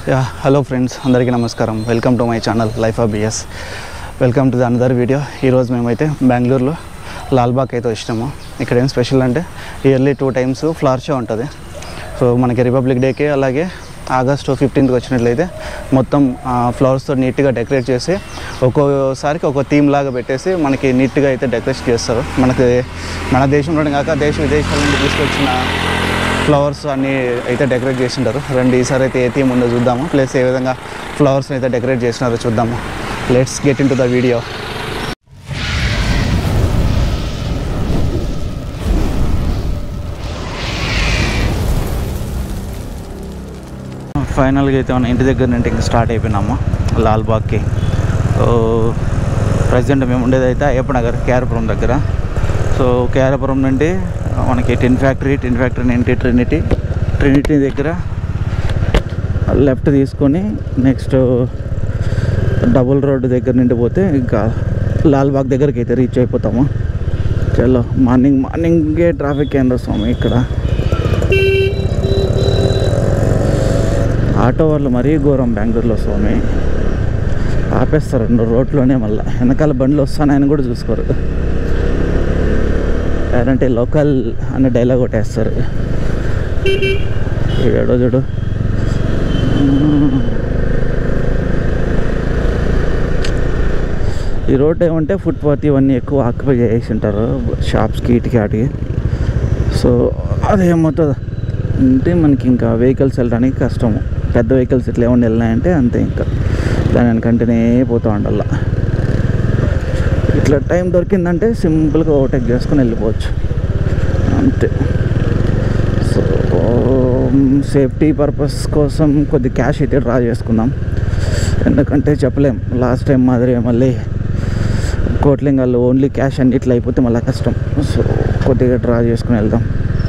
Yeah hello friends అందరికీ నమస్కారం welcome to my channel life of BS welcome to the another video ఈరోజు మేమైతే బెంగళూరులో లాల్బాగ్ అయితే వచ్చినాము ఇక్కడ ఏం స్పెషల్ అంటే yearly two times flower show ఉంటుంది సో మనకి రిపబ్లిక్ డేకి అలాగే ఆగస్టు ఫిఫ్టీన్త్కి వచ్చినట్లయితే మొత్తం ఫ్లవర్స్తో నీట్గా డెకరేట్ చేసి ఒక్కోసారికి ఒక థీమ్ లాగా పెట్టేసి మనకి నీట్గా అయితే డెకరేట్ చేస్తారు మనకి మన దేశంలోనే కాక దేశ విదేశాల నుండి తీసుకొచ్చిన ఫ్లవర్స్ అన్నీ అయితే డెకరేట్ చేసింటారు రండి ఈసారి అయితే ఏ థీమ్ ఉందో చూద్దాము ప్లస్ ఏ విధంగా ఫ్లవర్స్ని అయితే డెకరేట్ చేసినారో చూద్దాము let's get into the video ఫైనల్గా అయితే మన ఇంటి దగ్గర నుండి ఇంకా స్టార్ట్ అయిపోయినాము లాల్బాగ్కి సో ప్రజెంట్ మేము ఉండేది అయితే అయ్యప్ప నగర్ కేఆర్పురం దగ్గర సో కేఆర్పురం నుండి మనకి టిన్ ఫ్యాక్టరీ టిన్ ఫ్యాక్టరీ నుండి ట్రినిటీ ట్రినిటీ దగ్గర లెఫ్ట్ తీసుకొని నెక్స్ట్ డబుల్ రోడ్డు దగ్గర నుండి పోతే ఇంకా లాల్బాగ్ దగ్గరికి అయితే రీచ్ అయిపోతాము చలో మార్నింగ్ మార్నింగే ట్రాఫిక్ ఏందో స్వామి ఇక్కడ ఆటో వాళ్ళు మరీ ఘోరం బెంగళూరులో స్వామి ఆపేస్తారు రెండు రోడ్లోనే మళ్ళీ వెనకాల బండ్లు వస్తానని కూడా చూసుకోరు లేదంటే లోకల్ అనే డైలాగ్ కొట్టేస్తారు ఏడో చూడు ఈ రోడ్ ఏమంటే ఫుట్పాత్ ఇవన్నీ ఎక్కువ ఆక్యుపై చేసి ఉంటారు షాప్స్కి ఇటుకి వాటికి సో అదేమవుతుంది అంటే మనకి ఇంకా వెహికల్స్ వెళ్ళడానికి కష్టము పెద్ద వెహికల్స్ ఇట్లా ఏమన్నా వెళ్ళినాయంటే అంతే ఇంకా దాని కంటిన్యూ పోతూ ఉండాల ఇట్లా టైం దొరికిందంటే సింపుల్గా ఓవర్టేక్ చేసుకొని వెళ్ళిపోవచ్చు అంతే సో సేఫ్టీ పర్పస్ కోసం కొద్ది క్యాష్ అయితే డ్రా చేసుకుందాం ఎందుకంటే చెప్పలేం లాస్ట్ టైం మాదిరి మళ్ళీ కోట్లింగాల్లో ఓన్లీ క్యాష్ అన్నిట్లో అయిపోతే మళ్ళీ కష్టం సో కొద్దిగా డ్రా చేసుకుని వెళ్దాం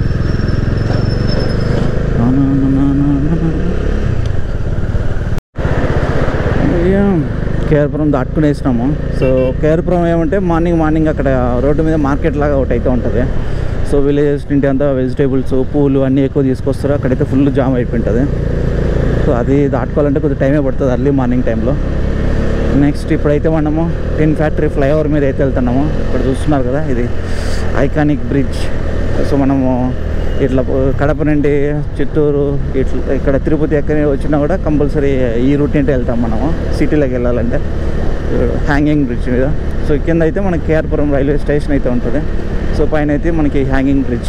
అయ్యా కేఆర్పురం దాటుకుని వేసినాము సో కేఆర్పురం ఏమంటే మార్నింగ్ మార్నింగ్ అక్కడ రోడ్డు మీద మార్కెట్ లాగా ఒకటి అయితే ఉంటుంది సో విలేజెస్ నుండి అంతా వెజిటేబుల్స్ పూలు అన్నీ ఎక్కువ తీసుకొస్తారు అక్కడైతే ఫుల్ జామ్ అయిపోయి ఉంటుంది సో అది దాటుకోవాలంటే కొద్దిగా టైమే పడుతుంది అర్లీ మార్నింగ్ టైంలో నెక్స్ట్ ఇప్పుడైతే మనము టిన్ ఫ్యాక్టరీ ఫ్లైఓవర్ మీద అయితే వెళ్తున్నాము ఇక్కడ చూస్తున్నారు కదా ఇది ఐకానిక్ బ్రిడ్జ్ సో మనము ఇట్లా కడప నుండి చిత్తూరు ఇట్లా ఇక్కడ తిరుపతి ఎక్కడ వచ్చినా కూడా కంపల్సరీ ఈ రూట్ నుండి వెళ్తాం మనము సిటీలోకి వెళ్ళాలంటే హ్యాంగింగ్ బ్రిడ్జ్ మీద సో కింద అయితే మనకి కేఆర్పురం రైల్వే స్టేషన్ అయితే ఉంటుంది సో పైన అయితే మనకి హ్యాంగింగ్ బ్రిడ్జ్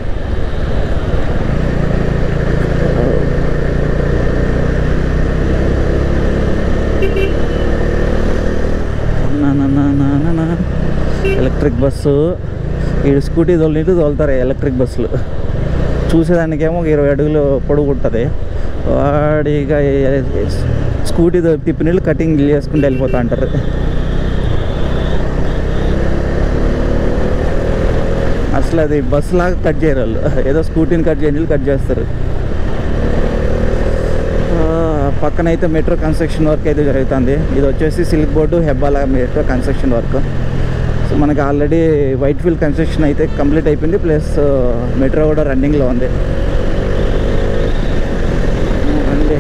ఎలక్ట్రిక్ బస్సు ఈ స్కూటీ తోలినట్టు తోలుతారు ఎలక్ట్రిక్ బస్సులు చూసేదానికేమో ఒక ఇరవై అడుగులు పొడుగు ఉంటుంది వాడిగా స్కూటీ తిప్పి నీళ్ళు కటింగ్ చేసుకుంటూ వెళ్ళిపోతా అంటారు అసలు అది బస్సు లాగా కట్ చేయరు వాళ్ళు ఏదో స్కూటీని కట్ చేయని కట్ చేస్తారు పక్కన అయితే మెట్రో కన్స్ట్రక్షన్ వర్క్ అయితే జరుగుతుంది ఇది వచ్చేసి silk board Hebbal metro construction work so మనకి ఆల్రెడీ వైట్ ఫీల్డ్ కన్స్ట్రక్షన్ అయితే కంప్లీట్ అయిపోయింది ప్లస్ మెట్రో కూడా రన్నింగ్లో ఉంది రండి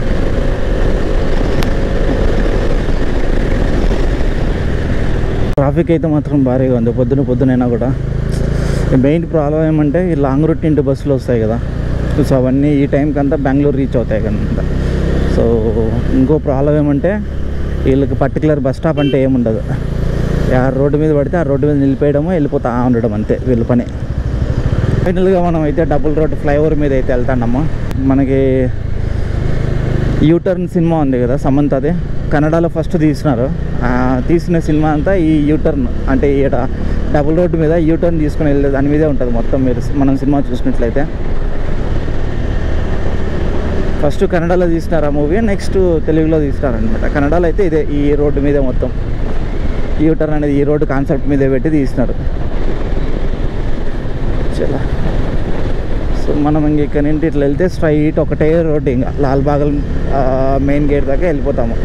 ట్రాఫిక్ అయితే మాత్రం భారీగా ఉంది పొద్దున పొద్దునైనా కూడా మెయిన్ ప్రాబ్లం ఏమంటే ఈ లాంగ్ రూట్ ఇంటి బస్సులు వస్తాయి కదా సో అవన్నీ ఈ టైంకి అంతా బెంగళూరు రీచ్ అవుతాయి కదా సో ఇంకో ప్రాబ్లం ఏమంటే వీళ్ళకి పర్టికులర్ బస్ స్టాప్ అంటే ఏముండదు ఆ రోడ్డు మీద పడితే ఆ రోడ్డు మీద నిలిపేయడము వెళ్ళిపోతా ఉండడం అంతే వీళ్ళ పని ఫైనల్గా మనం అయితే డబుల్ రోడ్ ఫ్లైఓవర్ మీద అయితే వెళ్తున్నాము మనకి యూటర్న్ సినిమా ఉంది కదా సమంతది కన్నడలో ఫస్ట్ తీసినారు ఆ తీసిన సినిమా అంతా ఈ యూటర్న్ అంటే ఈడ డబుల్ రోడ్డు మీద యూటర్న్ తీసుకుని వెళ్ళే దాని మీదే ఉంటుంది మొత్తం మీరు మనం సినిమా చూసినట్లయితే ఫస్ట్ కన్నడలో తీసినారు ఆ మూవీ నెక్స్ట్ తెలుగులో తీసినారనమాట కన్నడలో అయితే ఇదే ఈ రోడ్డు మీదే మొత్తం యూటర్న్ అనేది ఈ రోడ్డు కాన్సెప్ట్ మీదే పెట్టి తీసినారు చలా సో మనం ఇంక ఇక్కడ నుండి ఇట్లా వెళ్తే స్ట్రైట్ ఒకటే రోడ్డు ఇంకా లాల్బాగల్ మెయిన్ గేట్ దాకా వెళ్ళిపోతాము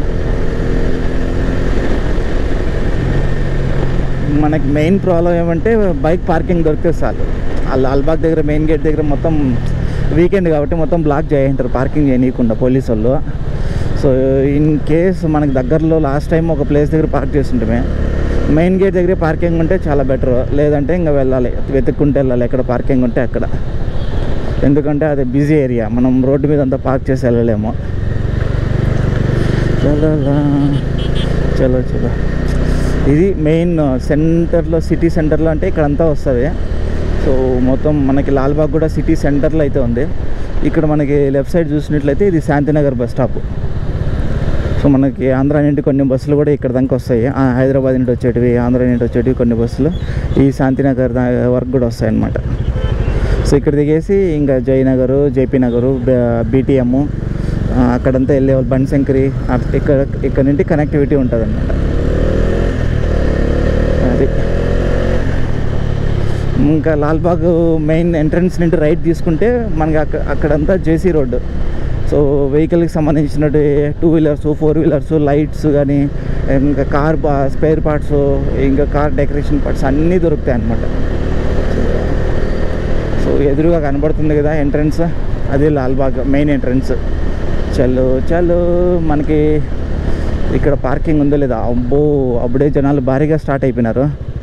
మనకి మెయిన్ ప్రాబ్లం ఏమంటే బైక్ పార్కింగ్ దొరికితే చాలు ఆ లాల్బాగ్ దగ్గర మెయిన్ గేట్ దగ్గర మొత్తం వీకెండ్ కాబట్టి మొత్తం బ్లాక్ చేయంటారు పార్కింగ్ చేయనీయకుండా పోలీసు వాళ్ళు సో ఇన్ కేస్ మనకి దగ్గరలో లాస్ట్ టైం ఒక ప్లేస్ దగ్గర పార్క్ చేస్తుంటే మెయిన్ గేట్ దగ్గర పార్కింగ్ ఉంటే చాలా బెటర్ లేదంటే ఇంకా వెళ్ళాలి వెతుక్కుంటూ వెళ్ళాలి ఎక్కడ పార్కింగ్ ఉంటే అక్కడ ఎందుకంటే అది బిజీ ఏరియా మనం రోడ్డు మీద అంతా పార్క్ చేసి వెళ్ళలేము చలో చలో చలో ఇది మెయిన్ సెంటర్లో సిటీ సెంటర్లో అంటే ఇక్కడంతా వస్తుంది సో మొత్తం మనకి లాల్బాగ్ కూడా సిటీ సెంటర్లో అయితే ఉంది ఇక్కడ మనకి లెఫ్ట్ సైడ్ చూసినట్లయితే ఇది శాంతినగర్ బస్ స్టాప్ సో మనకి ఆంధ్ర నుండి కొన్ని బస్సులు కూడా ఇక్కడ దాకా వస్తాయి ఆ, హైదరాబాద్ నుండి వచ్చేటివి ఆంధ్ర నుండి వచ్చేటివి కొన్ని బస్సులు ఈ శాంతినగర్ దా- వరకు కూడా వస్తాయి అన్నమాట సో ఇక్కడ దిగేసి ఇంకా జయనగరు జేపీ నగరు బీటీఎం అక్కడంతా వెళ్ళే వాళ్ళు బన్శంకరి అట్- ఇక్కడ ఇక్కడ నుండి కనెక్టివిటీ ఉంటుంది అనమాట అది ఇంకా లాల్బాగ్ మెయిన్ ఎంట్రన్స్ నుండి రైట్ తీసుకుంటే మనకి అక్క అక్కడంతా జేసీ రోడ్డు సో వెహికల్కి సంబంధించినట్టు two wheelers four wheelers lights కానీ ఇంకా కార్ స్పేర్ పార్ట్స్ ఇంకా కార్ డెకరేషన్ పార్ట్స్ అన్నీ దొరుకుతాయి అన్నమాట సో ఎదురుగా కనబడుతుంది కదా ఎంట్రన్స్ అది లాల్బాగ్ మెయిన్ ఎంట్రన్స్ చలో చలో మనకి ఇక్కడ పార్కింగ్ ఉందో లేదా అబ్బో అప్పుడే జనాలు భారీగా స్టార్ట్ అయిపోయినారు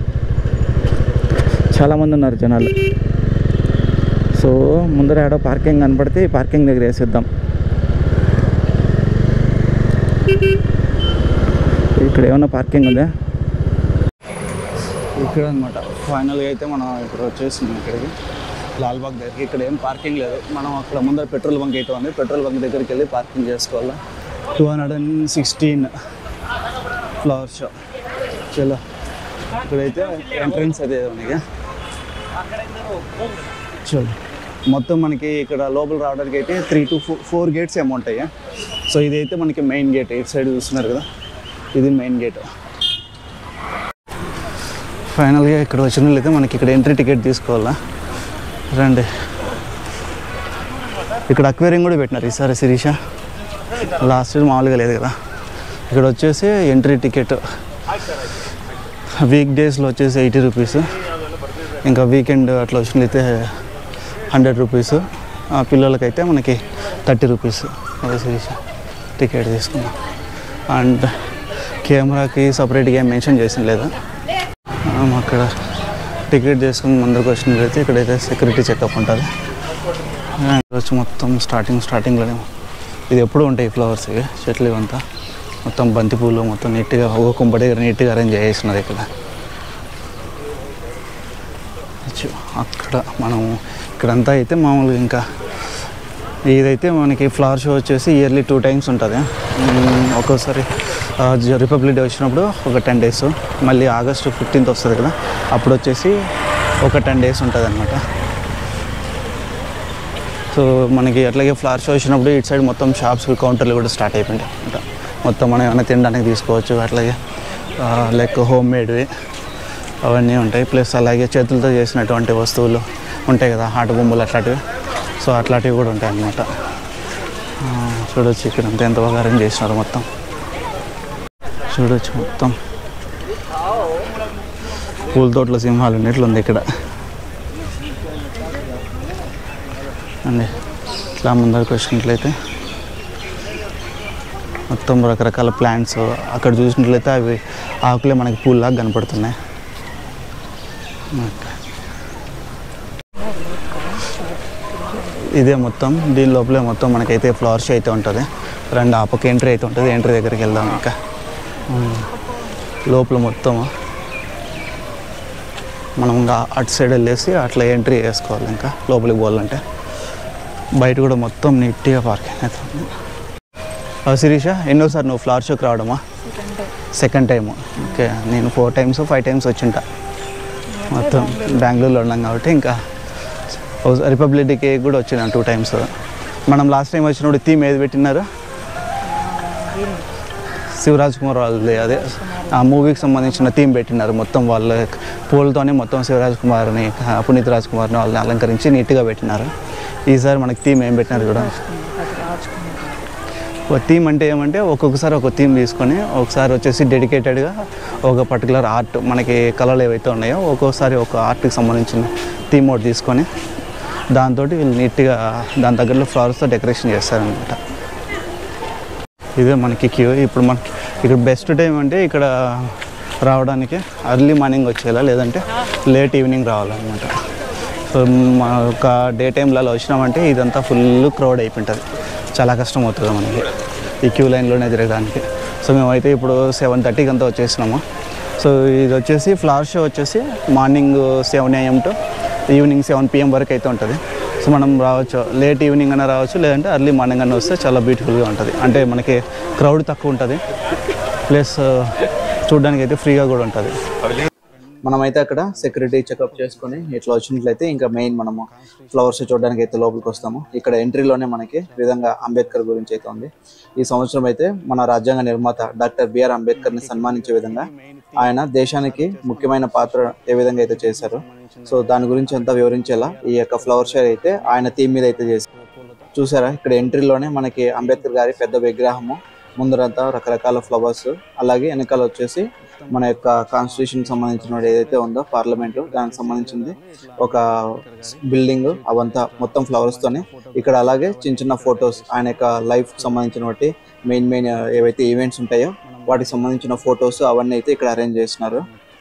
చాలామంది ఉన్నారు జనాలు సో ముందర ఏడో పార్కింగ్ కనపడితే ఈ పార్కింగ్ దగ్గర వేసేద్దాం ఇక్కడ ఏమన్నా పార్కింగ్ ఉందా ఇక్కడ అనమాట ఫైనల్గా అయితే మనం ఇప్పుడు వచ్చేస్తున్నాం ఇక్కడికి లాల్బాగ్ దగ్గరికి ఇక్కడ ఏం పార్కింగ్ లేదు మనం అక్కడ ముందర పెట్రోల్ బంక్ అయితే ఉంది పెట్రోల్ బంక్ దగ్గరికి వెళ్ళి పార్కింగ్ చేసుకోవాలి two hundred and sixteen flower show చలో ఇక్కడైతే ఎంట్రన్స్ అదే ఉంది చలో మొత్తం మనకి ఇక్కడ లోపల రావడానికి అయితే three to four four gates ఏమో ఉంటాయి సో ఇదైతే మనకి మెయిన్ గేట్ ఇటు సైడ్ చూస్తున్నారు కదా ఇది మెయిన్ గేట్ ఫైనల్గా ఇక్కడ వచ్చిన వాళ్ళైతే మనకి ఇక్కడ ఎంట్రీ టికెట్ తీసుకోవాలా రండి ఇక్కడ అక్వేరియం కూడా పెట్టినారు ఈసారి శిరీష లాస్ట్ ఇయర్ మామూలుగా లేదు కదా ఇక్కడ వచ్చేసి ఎంట్రీ టికెట్ వీక్ డేస్లో వచ్చేసి ఎయిటీ రూపీస్ ఇంకా వీకెండ్ అట్లా వచ్చినట్లయితే హండ్రెడ్ రూపీస్ ఆ పిల్లలకైతే మనకి థర్టీ రూపీస్ అదే శిరీష టికెట్ తీసుకున్నాం అండ్ కెమెరాకి సపరేట్గా ఏం మెన్షన్ చేసిన లేదా మనం అక్కడ టికెట్ చేసుకుని ముందరకు వచ్చినట్లయితే ఇక్కడైతే సెక్యూరిటీ చెకప్ ఉంటుంది అండ్ వచ్చి మొత్తం స్టార్టింగ్ స్టార్టింగ్లోనే ఇది ఎప్పుడు ఉంటాయి ఫ్లవర్స్ ఇవి చెట్లు ఇవంతా మొత్తం బంతి పూలు మొత్తం నీట్గా ఒక కుంప దగ్గర నీట్గా అరేంజ్ చేసినది ఇక్కడ చి- అక్కడ మనము ఇక్కడంతా అయితే మామూలుగా ఇంకా ఇదైతే మనకి ఫ్లవర్ షో వచ్చేసి ఇయర్లీ టూ టైమ్స్ ఉంటుంది మ్మ్, ఒక్కోసారి ఆ, జ- రిపబ్లిక్ డే వచ్చినప్పుడు ఒక టెన్ డేస్ మళ్ళీ ఆగస్టు ఫిఫ్టీన్త్ వస్తుంది కదా అప్పుడు వచ్చేసి ఒక టెన్ డేస్ ఉంటుంది అనమాట సో మనకి అట్లాగే ఫ్లవర్ షో వచ్చినప్పుడు ఇటు సైడ్ మొత్తం షాప్స్ కౌంటర్లు కూడా స్టార్ట్ అయిపోయింటాయి అనమాట మొత్తం మనం ఏమైనా తినడానికి తీసుకోవచ్చు అట్లాగే లైక్ హోమ్ మేడ్వి అవన్నీ ఉంటాయి ప్లస్ అలాగే చేతులతో చేసినటువంటి వస్తువులు ఉంటాయి కదా ఆట బొమ్మలు అట్లాంటివి సో అట్లాంటివి కూడా ఉంటాయి అన్నమాట ఆ, చూడొచ్చు ఇక్కడ అంతా ఎంత బాగా అరేంజ్ చేసినారు మొత్తం చూడొచ్చు మొత్తం పూల తోటల సింహాలు ఉన్నట్లు ఉంది ఇక్కడ అండి ఇట్లా ముందరికి వచ్చినట్లయితే మొత్తం రకరకాల ప్లాంట్స్ అక్కడ చూసినట్లయితే అవి ఆకులే మనకి పూల్లాగా కనపడుతున్నాయి ఓకే. ఇదే మొత్తం దీని లోపలే మొత్తం మనకైతే ఫ్లవర్ షో అయితే ఉంటుంది రెండు ఆ పక్క ఎంట్రీ అయితే ఉంటుంది ఎంట్రీ దగ్గరికి వెళ్దాం ఇంకా ఉమ్. లోపల మొత్తం మనం ఇంకా అటు సైడ్ వెళ్ళేసి అట్లా ఎంట్రీ వేసుకోవాలి ఇంకా లోపలికి పోవాలంటే బయట కూడా మొత్తం నీట్గా పార్కింగ్ అయితే ఉంది ఆ, శిరీష ఎన్నోసారి నువ్వు ఫ్లవర్ షోకి రావడమా సెకండ్ టైం ఓకే నేను ఫోర్ టైమ్స్ ఫైవ్ టైమ్స్ వచ్చింటా మొత్తం బెంగళూరులో ఉన్నాం కాబట్టి ఇంకా ఓ- రిపబ్లిక్ డేకి కూడా వచ్చినాను టూ టైమ్స్ మనం లాస్ట్ టైం వచ్చినప్పుడు థీమ్ ఏది పెట్టినారు శివరాజ్ కుమార్ వాళ్ళది అదే ఆ మూవీకి సంబంధించిన థీమ్ పెట్టినారు మొత్తం వాళ్ళ పూలతోనే మొత్తం శివరాజ్ కుమార్ని ఆ, పునీత్ రాజ్ కుమార్ని వాళ్ళని అలంకరించి నీట్గా పెట్టినారు ఈసారి మనకి థీమ్ ఏం పెట్టినారు కూడా ఒక థీమ్ అంటే ఏమంటే ఒక్కొక్కసారి ఒక థీమ్ తీసుకొని ఒకసారి వచ్చేసి డెడికేటెడ్గా ఒక పర్టికులర్ ఆర్ట్ మనకి కళలు ఏవైతే ఉన్నాయో ఒక్కొక్కసారి ఒక ఆర్ట్కి సంబంధించిన థీమ్ ఒకటి తీసుకొని దాంతో వీళ్ళు నీట్గా దాని దగ్గరలో ఫ్లవర్స్తో డెకరేషన్ చేస్తారనమాట ఇదే మనకి క్యూ ఇప్పుడు మనకి ఇక్కడ బెస్ట్ టైం అంటే ఇక్కడ రావడానికి అర్లీ మార్నింగ్ వచ్చేలా లేదంటే లేట్ ఈవినింగ్ రావాలన్నమాట సో మా ఒక డే టైంలో అలా వచ్చినామంటే ఇదంతా ఫుల్ క్రౌడ్ అయిపోయింటుంది చాలా కష్టం అవుతుంది మనకి ఈ క్యూ లైన్లోనే తిరగడానికి సో మేమైతే ఇప్పుడు సెవెన్ థర్టీకి అంతా వచ్చేసినాము సో ఇది వచ్చేసి ఫ్లవర్ షో వచ్చేసి morning seven AM to evening seven PM వరకు అయితే ఉంటుంది సో మనం రావచ్చు లేట్ ఈవినింగ్ అయినా రావచ్చు లేదంటే అర్లీ మార్నింగ్ అయినా వస్తే చాలా బ్యూటిఫుల్గా ఉంటుంది అంటే మనకి క్రౌడ్ తక్కువ ఉంటుంది ప్లస్ చూడడానికి అయితే ఫ్రీగా కూడా ఉంటుంది మనమైతే అక్కడ సెక్యూరిటీ చెకప్ చేసుకొని ఇట్లా వచ్చినట్లయితే ఇంకా మెయిన్ మనము ఫ్లవర్స్ చూడడానికి అయితే లోపలికి వస్తాము ఇక్కడ ఎంట్రీలోనే మనకి ఈ విధంగా అంబేద్కర్ గురించి అయితే ఉంది ఈ సంవత్సరం అయితే మన రాజ్యాంగ నిర్మాత డాక్టర్ బిఆర్ అంబేద్కర్ ని సన్మానించే విధంగా ఆయన దేశానికి ముఖ్యమైన పాత్ర ఏ విధంగా అయితే చేశారు సో దాని గురించి అంతా వివరించేలా ఈ యొక్క ఫ్లవర్ షో అయితే ఆయన థీమ్ మీద అయితే చేశారు చూసారా ఇక్కడ ఎంట్రీలోనే మనకి అంబేద్కర్ గారి పెద్ద విగ్రహము ముందరంతా రకరకాల ఫ్లవర్స్ అలాగే వెనకాల వచ్చేసి మన యొక్క కాన్స్టిట్యూషన్ సంబంధించిన ఏదైతే ఉందో పార్లమెంట్ దానికి సంబంధించింది ఒక బిల్డింగ్ అవంతా మొత్తం ఫ్లవర్స్ తోనే ఇక్కడ అలాగే చిన్న చిన్న ఫొటోస్ ఆయన యొక్క లైఫ్ సంబంధించినటువంటి మెయిన్ మెయిన్ ఏవైతే ఈవెంట్స్ ఉంటాయో వాటికి సంబంధించిన ఫొటోస్ అవన్నీ అయితే ఇక్కడ అరేంజ్ చేసినారు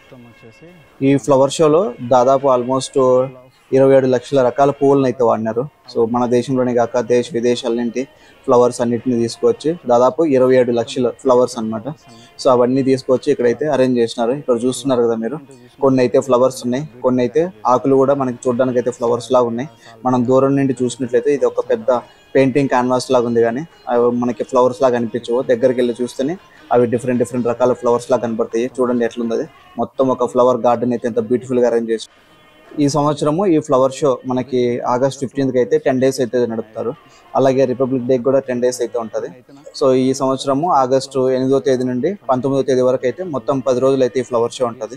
ఈ ఫ్లవర్ షోలో దాదాపు ఆల్మోస్ట్ ఇరవై ఏడు లక్షల రకాల పువ్వులను అయితే వాడినారు సో మన దేశంలోనే కాక దేశ విదేశాల నుండి ఫ్లవర్స్ అన్నిటిని తీసుకొచ్చి దాదాపు ఇరవై ఏడు లక్షల ఫ్లవర్స్ అన్నమాట సో అవన్నీ తీసుకొచ్చి ఇక్కడైతే అరేంజ్ చేసినారు ఇక్కడ చూస్తున్నారు కదా మీరు కొన్ని అయితే ఫ్లవర్స్ ఉన్నాయి కొన్ని అయితే ఆకులు కూడా మనకి చూడడానికి అయితే ఫ్లవర్స్ లాగా ఉన్నాయి మనం దూరం నుండి చూసినట్లయితే ఇది ఒక పెద్ద పెయింటింగ్ క్యాన్వాస్ లాగా ఉంది కానీ అవి మనకి ఫ్లవర్స్ లాగా అనిపించవు దగ్గరికి వెళ్ళి చూస్తేనే అవి డిఫరెంట్ డిఫరెంట్ రకాల ఫ్లవర్స్ లాగా కనబడతాయి చూడండి ఎట్లుంది అది మొత్తం ఒక ఫ్లవర్ గార్డెన్ అయితే ఎంత బ్యూటిఫుల్ గా అరేంజ్ చేసి ఈ సంవత్సరము ఈ ఫ్లవర్ షో మనకి ఆగస్ట్ ఫిఫ్టీన్త్ అయితే టెన్ డేస్ అయితే నడుపుతారు అలాగే రిపబ్లిక్ డే కూడా టెన్ డేస్ అయితే ఉంటది సో ఈ సంవత్సరము ఆగస్టు ఎనిమిదో తేదీ నుండి పంతొమ్మిదో తేదీ వరకు అయితే మొత్తం పది రోజులు అయితే ఈ ఫ్లవర్ షో ఉంటది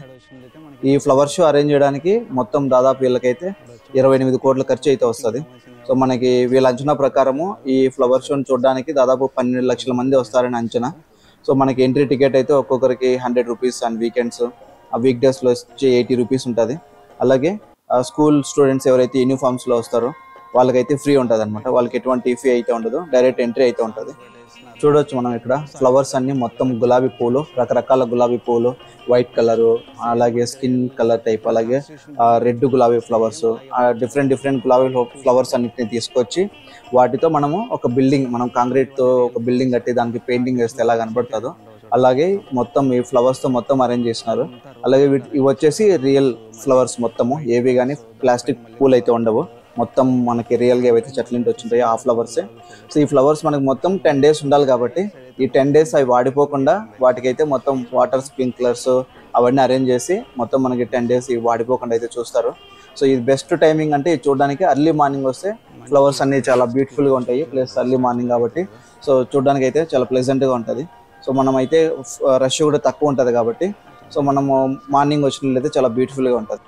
ఈ ఫ్లవర్ షో అరేంజ్ చేయడానికి మొత్తం దాదాపు వీళ్ళకైతే ఇరవై ఎనిమిది కోట్ల ఖర్చు అయితే వస్తుంది సో మనకి వీళ్ళ అంచనా ప్రకారము ఈ ఫ్లవర్ షోని చూడడానికి దాదాపు పన్నెండు లక్షల మంది వస్తారని అంచనా సో మనకి ఎంట్రీ టికెట్ అయితే ఒక్కొక్కరికి హండ్రెడ్ రూపీస్ అండ్ వీకెండ్స్ ఆ వీక్ డేస్లో వచ్చి ఎయిటీ రూపీస్ ఉంటుంది అలాగే స్కూల్ స్టూడెంట్స్ ఎవరైతే యూనిఫామ్స్లో వస్తారో వాళ్ళకైతే ఫ్రీ ఉంటుంది అనమాట వాళ్ళకి ఎటువంటి ఫీ అయితే ఉండదు డైరెక్ట్ ఎంట్రీ అయితే ఉంటుంది చూడొచ్చు మనం ఇక్కడ ఫ్లవర్స్ అన్ని మొత్తం గులాబీ పూలు రకరకాల గులాబీ పూలు వైట్ కలర్ అలాగే స్కిన్ కలర్ టైప్ అలాగే రెడ్ గులాబీ ఫ్లవర్స్ డిఫరెంట్ డిఫరెంట్ గులాబీ ఫ్లవర్స్ అన్నిటిని తీసుకొచ్చి వాటితో మనము ఒక బిల్డింగ్ మనం కాంక్రీట్ తో ఒక బిల్డింగ్ కట్టి దానికి పెయింటింగ్ వేస్తే ఎలా కనబడుతుందో అలాగే మొత్తం ఈ ఫ్లవర్స్ తో మొత్తం అరేంజ్ చేసినారు అలాగే వీటి- ఇవి వచ్చేసి రియల్ ఫ్లవర్స్ మొత్తము ఏవి కానీ ప్లాస్టిక్ పూలు అయితే ఉండవు మొత్తం మనకి రియల్ గా ఏవైతే చెట్ల నుంచి వచ్చింటాయో ఆ ఫ్లవర్సే సో ఈ ఫ్లవర్స్ మనకి మొత్తం టెన్ డేస్ ఉండాలి కాబట్టి ఈ టెన్ డేస్ అవి వాడిపోకుండా వాటికైతే మొత్తం వాటర్ స్ప్రింక్లర్స్ అవన్నీ అరేంజ్ చేసి మొత్తం మనకి టెన్ డేస్ ఇవి వాడిపోకుండా అయితే చూస్తారు సో ఇది బెస్ట్ టైమింగ్ అంటే ఇది చూడడానికి అర్లీ మార్నింగ్ వస్తే ఫ్లవర్స్ అన్ని చాలా బ్యూటిఫుల్ గా ఉంటాయి ప్లస్ అర్లీ మార్నింగ్ కాబట్టి సో చూడడానికి అయితే చాలా ప్లెజెంట్ గా ఉంటుంది సో మనం అయితే రష్ కూడా తక్కువ ఉంటుంది కాబట్టి సో మనము మార్నింగ్ వచ్చినట్లయితే చాలా బ్యూటిఫుల్ గా ఉంటుంది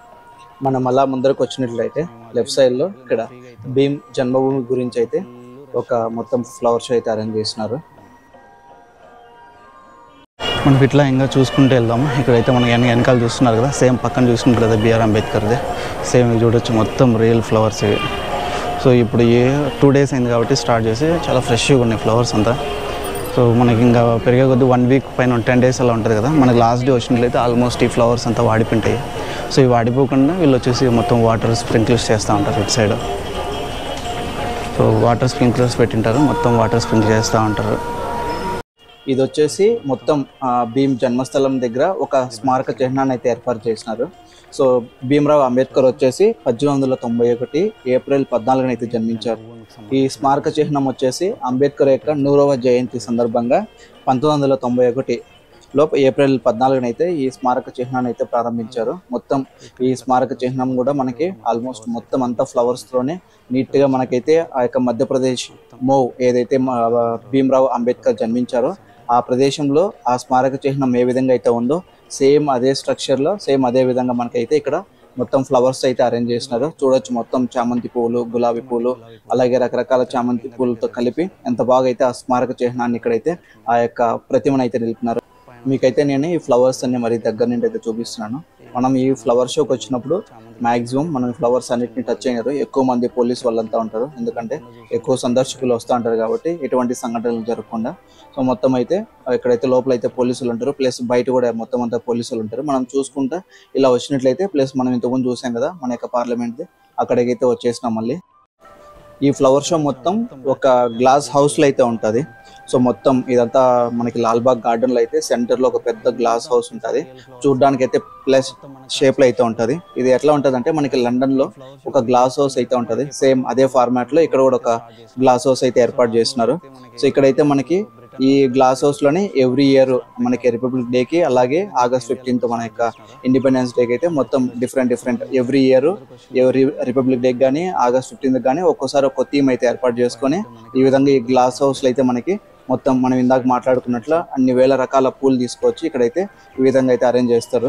మనం అలా ముందరకు వచ్చినట్లయితే లెఫ్ట్ సైడ్ లో ఇక్కడ భీమ్ జన్మభూమి గురించి అయితే ఒక మొత్తం ఫ్లవర్ షో అయితే అరేంజ్ చేసినారు మనం ఇట్లా ఇంకా చూసుకుంటూ వెళ్దాము ఇక్కడైతే మనకి వెనక వెనకాల చూస్తున్నారు కదా సేమ్ పక్కన చూసుకుంటారు కదా బిఆర్ అంబేద్కర్ది సేమ్ ఇది చూడొచ్చు మొత్తం రియల్ ఫ్లవర్స్ ఇవి సో ఇప్పుడు ఏ టూ డేస్ అయింది కాబట్టి స్టార్ట్ చేసి చాలా ఫ్రెష్గా ఉన్నాయి ఫ్లవర్స్ అంతా సో మనకి ఇంకా పెరిగే కొద్దీ వన్ వీక్ పైన టెన్ డేస్ అలా ఉంటుంది కదా మనకి లాస్ట్ డే వచ్చినట్లయితే ఆల్మోస్ట్ ఈ ఫ్లవర్స్ అంతా వాడిపోయింటాయి సో ఇవి వాడిపోకుండా వీళ్ళు వచ్చేసి మొత్తం వాటర్ స్ప్రింక్లర్స్ చేస్తూ ఉంటారు ఇటు సైడ్ సో వాటర్ స్ప్రింక్లర్స్ పెట్టింటారు మొత్తం వాటర్ స్ప్రింక్లర్ చేస్తూ ఉంటారు ఇది వచ్చేసి మొత్తం ఆ, భీమ్ జన్మస్థలం దగ్గర ఒక స్మారక చిహ్నాన్ని అయితే ఏర్పాటు చేసినారు సో భీమరావు అంబేద్కర్ వచ్చేసి పద్దెనిమిది వందల తొంభై ఒకటి ఏప్రిల్ పద్నాలుగున అయితే జన్మించారు ఈ స్మారక చిహ్నం వచ్చేసి అంబేద్కర్ యొక్క నూరవ జయంతి సందర్భంగా పంతొమ్మిది వందల తొంభై ఒకటి లో ఏప్రిల్ పద్నాలుగున అయితే ఈ స్మారక చిహ్నాన్ని అయితే ప్రారంభించారు మొత్తం ఈ స్మారక చిహ్నం కూడా మనకి ఆల్మోస్ట్ మొత్తం అంతా ఫ్లవర్స్ తోనే నీట్ గా మనకైతే ఆ యొక్క మధ్యప్రదేశ్ మోవ్ ఏదైతే మా- భీమరావు అంబేద్కర్ జన్మించారో ఆ ప్రదేశంలో ఆ స్మారక చిహ్నం ఏ విధంగా అయితే ఉందో సేమ్ అదే స్ట్రక్చర్ లో సేమ్ అదే విధంగా మనకైతే ఇక్కడ మొత్తం ఫ్లవర్స్ అయితే అరేంజ్ చేసినారు చూడొచ్చు మొత్తం చామంతి పూలు గులాబీ పూలు అలాగే రకరకాల చామంతి పూలతో కలిపి ఎంత బాగా అయితే ఆ స్మారక చిహ్నాన్ని ఇక్కడైతే ఆ యొక్క ప్రతిమను అయితే నిలిపినారు మీకైతే నేను ఈ ఫ్లవర్స్ అన్ని మరి దగ్గర నుండి అయితే చూపిస్తున్నాను మనం ఈ ఫ్లవర్ షోకి వచ్చినప్పుడు మ్యాక్సిమం మనం ఫ్లవర్స్ అన్నిటిని టచ్ చేయరు ఎక్కువ మంది పోలీస్ వాళ్ళంతా ఉంటారు ఎందుకంటే ఎక్కువ సందర్శకులు వస్తూ ఉంటారు కాబట్టి ఎటువంటి సంఘటనలు జరగకుండా సో మొత్తం అయితే ఇక్కడైతే లోపల అయితే పోలీసులు ఉంటారు ప్లస్ బయట కూడా మొత్తం అంతా పోలీసులు ఉంటారు మనం చూసుకుంటా ఇలా వచ్చినట్లయితే ప్లస్ మనం ఇంతకుముందు చూసాం కదా మన యొక్క పార్లమెంట్ అక్కడికైతే వచ్చేసినాం మళ్ళీ ఈ ఫ్లవర్ షో మొత్తం ఒక గ్లాస్ హౌస్ లో అయితే ఉంటది సో మొత్తం ఇదంతా మనకి లాల్బాగ్ గార్డెన్ లో అయితే సెంటర్ లో ఒక పెద్ద గ్లాస్ హౌస్ ఉంటది చూడడానికి అయితే ప్లస్ షేప్ లో అయితే ఉంటది ఇది ఎట్లా ఉంటది అంటే మనకి లండన్ లో ఒక గ్లాస్ హౌస్ అయితే ఉంటది సేమ్ అదే ఫార్మాట్ లో ఇక్కడ కూడా ఒక గ్లాస్ హౌస్ అయితే ఏర్పాటు చేస్తున్నారు సో ఇక్కడైతే మనకి ఈ గ్లాస్ హౌస్ లోనే ఎవ్రీ ఇయర్ మనకి రిపబ్లిక్ డే కి అలాగే ఆగస్ట్ ఫిఫ్టీన్త్ మన యొక్క ఇండిపెండెన్స్ డే కి అయితే మొత్తం డిఫరెంట్ డిఫరెంట్ ఎవ్రీ ఇయర్ ఎవరి రిపబ్లిక్ డే కానీ ఆగస్ట్ ఫిఫ్టీన్త్ కానీ ఒక్కోసారి ఒక్కో థీమ్ అయితే ఏర్పాటు చేసుకొని ఈ విధంగా ఈ గ్లాస్ హౌస్లో అయితే మనకి మొత్తం మనం ఇందాక మాట్లాడుకున్నట్లు అన్ని వేల రకాల పూలు తీసుకొచ్చి ఇక్కడైతే ఈ విధంగా అయితే అరేంజ్ చేస్తారు